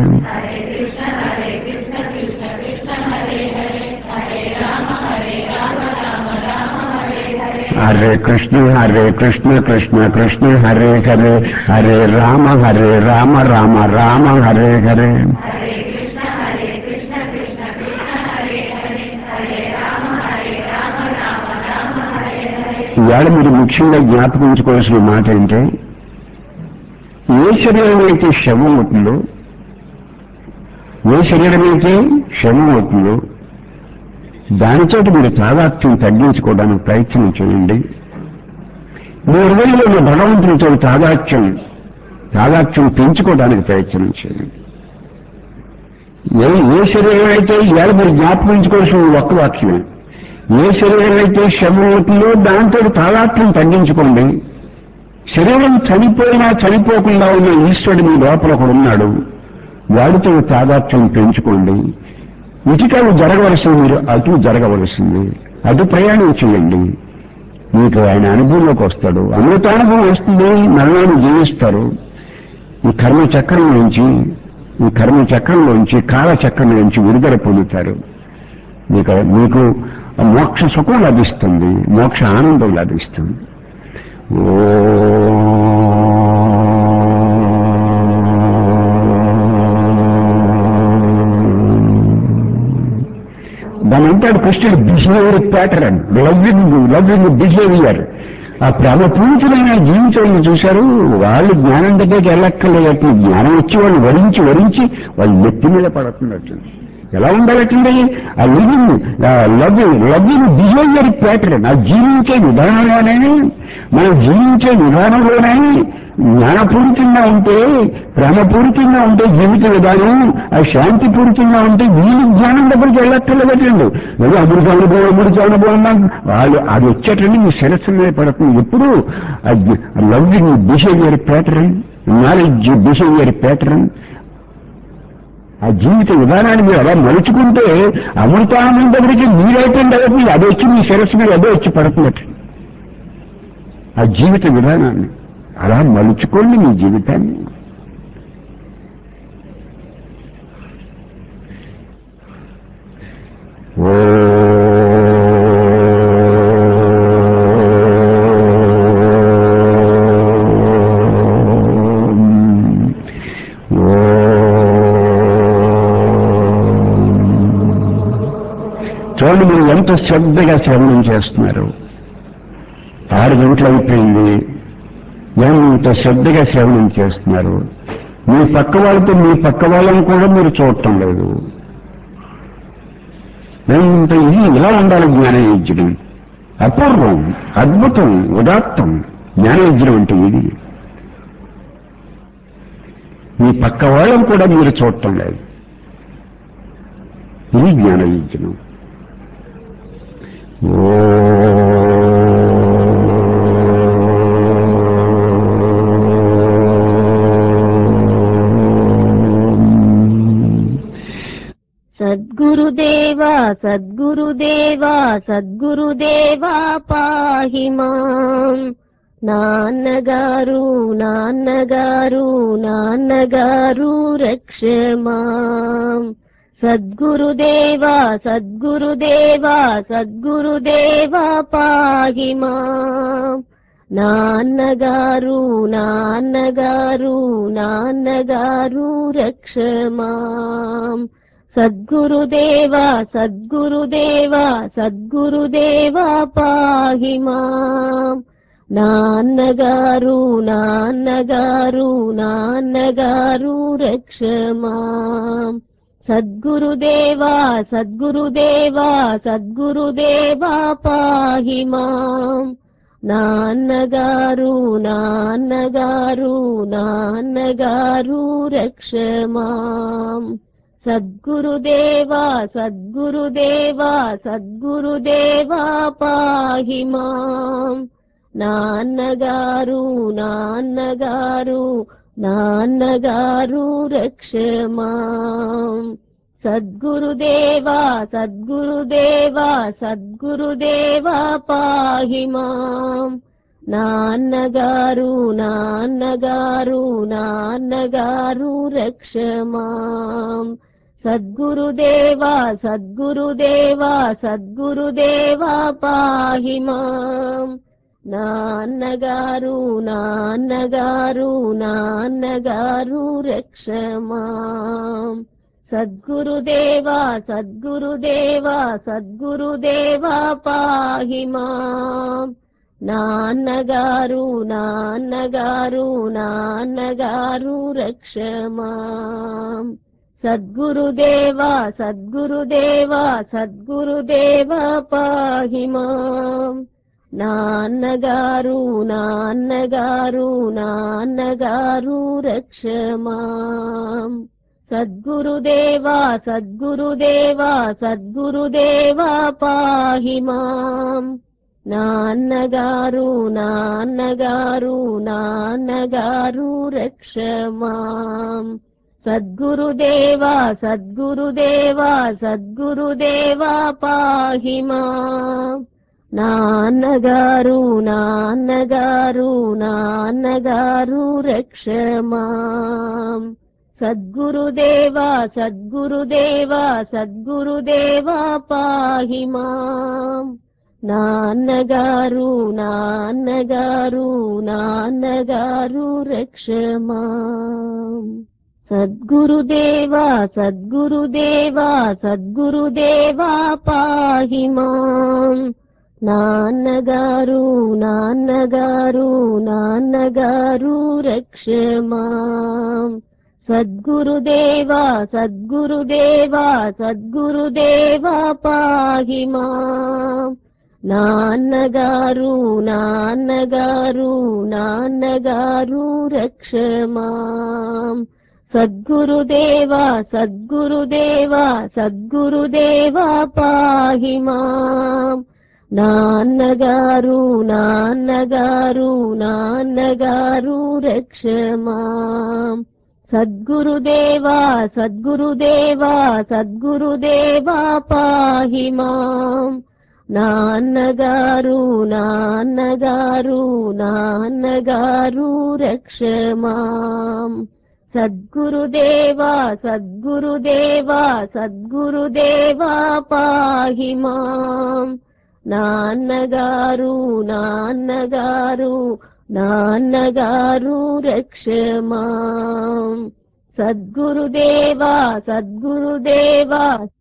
హరే కృష్ణ హరే కృష్ణ కృష్ణ కృష్ణ హరే హరే హరే రామ హరే రామ రామ రామ హరే హరే ఇవాళ మీరు ముఖ్యంగా జ్ఞాపకం ఉంచుకోవాల్సిన మాట ఏంటంటే ఏ శరీరం అయితే శవం అవుతుందో ఏ శరీరం అయితే శవం అవుతుందో దానితో మీరు తాదాత్మ్యం తగ్గించుకోవడానికి ప్రయత్నం చేయండి మీ హృదయంలో ఉన్న భగవంతునితో తాదాత్మ్యం తాదాత్మ్యం పెంచుకోవడానికి ప్రయత్నం చేయండి ఏ ఏ శరీరం అయితే ఇవాళ మీరు జ్ఞాపకం ఉంచుకోవాల్సిన ఒక్క వాక్యమే ఏ శరీరం అయితే శవం అవుతుందో దాంతో తాదాత్మ్యం తగ్గించుకోండి శరీరం చనిపోయినా చనిపోకుండా ఉన్న ఈశ్వరుడు మీ లోపల ఒకడు ఉన్నాడు వాడితో తాదాత్మ్యం పెంచుకోండి ఇటుకలు జరగవలసింది మీరు అటు జరగవలసింది అటు ప్రయాణం చేయండి మీకు ఆయన అనుభవంలోకి వస్తాడు అమృతానుభవం వస్తుంది మరణాన్ని జీవిస్తారు ఈ కర్మ చక్రం నుంచి ఈ కర్మ చక్రంలోంచి కాల చక్రం నుంచి విడుదల పొందుతారు మీకు మీకు మోక్ష సుఖం లభిస్తుంది మోక్ష ఆనందం లభిస్తుంది దాని అంటాడు కృష్ణుడు behaviour pattern loving loving behaviour ఆ ప్రేమపూరితమైన జీవితాలను చూశారు వాళ్ళు జ్ఞానం దగ్గరికి వెళ్ళక్కర్లేదు జ్ఞానం వచ్చి వాళ్ళు వరించి వరించి వాళ్ళు నెత్తి మీద పడుతున్నట్టు ఎలా ఉండాలటండి ఆ living loving loving behaviour pattern ఆ జీవించే విధానంలోనే మనం జీవించే విధానంలోనే జ్ఞానపూరితంగా ఉంటే ప్రేమపూరితంగా ఉంటే జీవిత విధానం ఆ శాంతిపూరితంగా ఉంటే వీళ్ళు జ్ఞానం దగ్గరికి వెళ్ళక్కర్లేదండి ఏదో అమృత అనుభవం అమృత అనుభవం నాకు వాళ్ళు అది వచ్చేటండి మీ శిరస్సు మీద పడుతుంది ఎప్పుడు loving behaviour pattern knowledge behaviour pattern ఆ జీవిత విధానాన్ని మీరు అలా మలుచుకుంటే అమృతానంద దగ్గరికి మీరైపోయింది అదే అది వచ్చి మీ శిరస్సు మీద అదే వచ్చి పడుతున్నట్టు ఆ జీవిత విధానాన్ని అలా మలుచుకోండి మీ జీవితాన్ని ఓ చూడండి మీరు ఎంత శ్రద్ధగా శ్రవణం చేస్తున్నారు ఆరు గంటలు అయిపోయింది ఎంత శ్రద్ధగా శ్రవణం చేస్తున్నారు మీ పక్క వాళ్ళతో మీ పక్క వాళ్ళని కూడా మీరు చూడటం లేదు ఇంత ఇది ఇలా ఉండాలి జ్ఞానయజ్ఞం అపూర్వం అద్భుతం ఉదాత్తం జ్ఞానయజ్ఞం అంటే ఇది మీ పక్క వాళ్ళని కూడా మీరు చూడటం లేదు ఇది జ్ఞానయజ్ఞం సద్గురుదేవా సద్గురుదేవా సద్గురుదేవా పాహి మాం నాన్నగారు నాన్నగారు నాన్నగారు రక్షమాం సద్గురుదేవా సద్గురుదేవా సద్గురుదేవా పాహి మాం నాన్నగారు నాన్నగారు నాన్నగారు రక్షమాం సద్గురుదేవా సద్గురుదేవా సద్గురుదేవా పాహి మాం నాన్నగారు నాన్నగారు నాన్నగారు రక్షమాం సద్గురుదేవా సద్గురుదేవా సద్గురుదేవా పాహి మాం నాన్నగారు నాన్నగారు నాన్నగారు రక్షమాం సద్గురుదేవా సద్గురుదేవా సద్గురుదేవా పాహి మాం నాన్నగారు నాన్నగారు నాన్నగారు రక్షమాం సద్గురుదేవా సద్గురుదేవా సద్గురుదేవా పాహి మాం నాన్నగారు నాన్నగారు నాన్నగారు రక్షమాం సద్గురుదేవా సద్గురుదేవా సద్గురుదేవా పాహి మాం నాన్నగారు నాన్నగారు నాన్నగారు రక్షమాం సద్గురుదేవా సద్గురుదేవా సద్గురుదేవా పాహి మాం నాన్నగారు నాన్నగారు నాన్నగారు రక్షమాం సద్గురుదేవా సద్గురుదేవా సద్గురుదేవా పాహి మాం నాన్నగారు నాన్నగారు నాన్నగారు రక్షమాం సద్గురుదేవా సద్గురుదేవా సద్గురుదేవా పాహి మాం నాన్నగారు నాన్నగారు నాన్నగారు రక్షమాం సద్గురుదేవా సద్గురుదేవా సద్గురుదేవా పాహి మాం నాన్నగారు నాన్నగారు నాన్నగారు రక్షమాం సద్గురుదేవా సద్గురుదేవా సద్గురుదేవా పాహి మాం నాన్నగారు నాన్నగారు నాన్నగారు రక్షమాం సద్గురుదేవా సద్గురుదేవా సద్గురుదేవా పాహి మాం నాన్నగారు నాన్నగారు నాన్నగారు రక్షమాం సద్గురుదేవా సద్గురుదేవా సద్గురుదేవా పాహి మాం నాన్నగారు నాన్నగారు నాన్నగారు రక్షమాం సద్గురుదేవా సద్గురుదేవా సద్గురుదేవా పాహి మాం నాన్నగారు నాన్నగారు నాన్నగారు రక్షమాం సద్గురుదేవా సద్గురుదేవా సద్గురుదేవా పాహి మాం నాన్నగారు నాన్నగారు నాన్నగారు రక్షమాం సద్గురుదేవా సద్గురుదేవా సద్గురుదేవా పాహి మాం నాన్నగారు నాన్నగారు నాన్నగారు రక్షమాం సద్గురుదేవా సద్గురుదేవా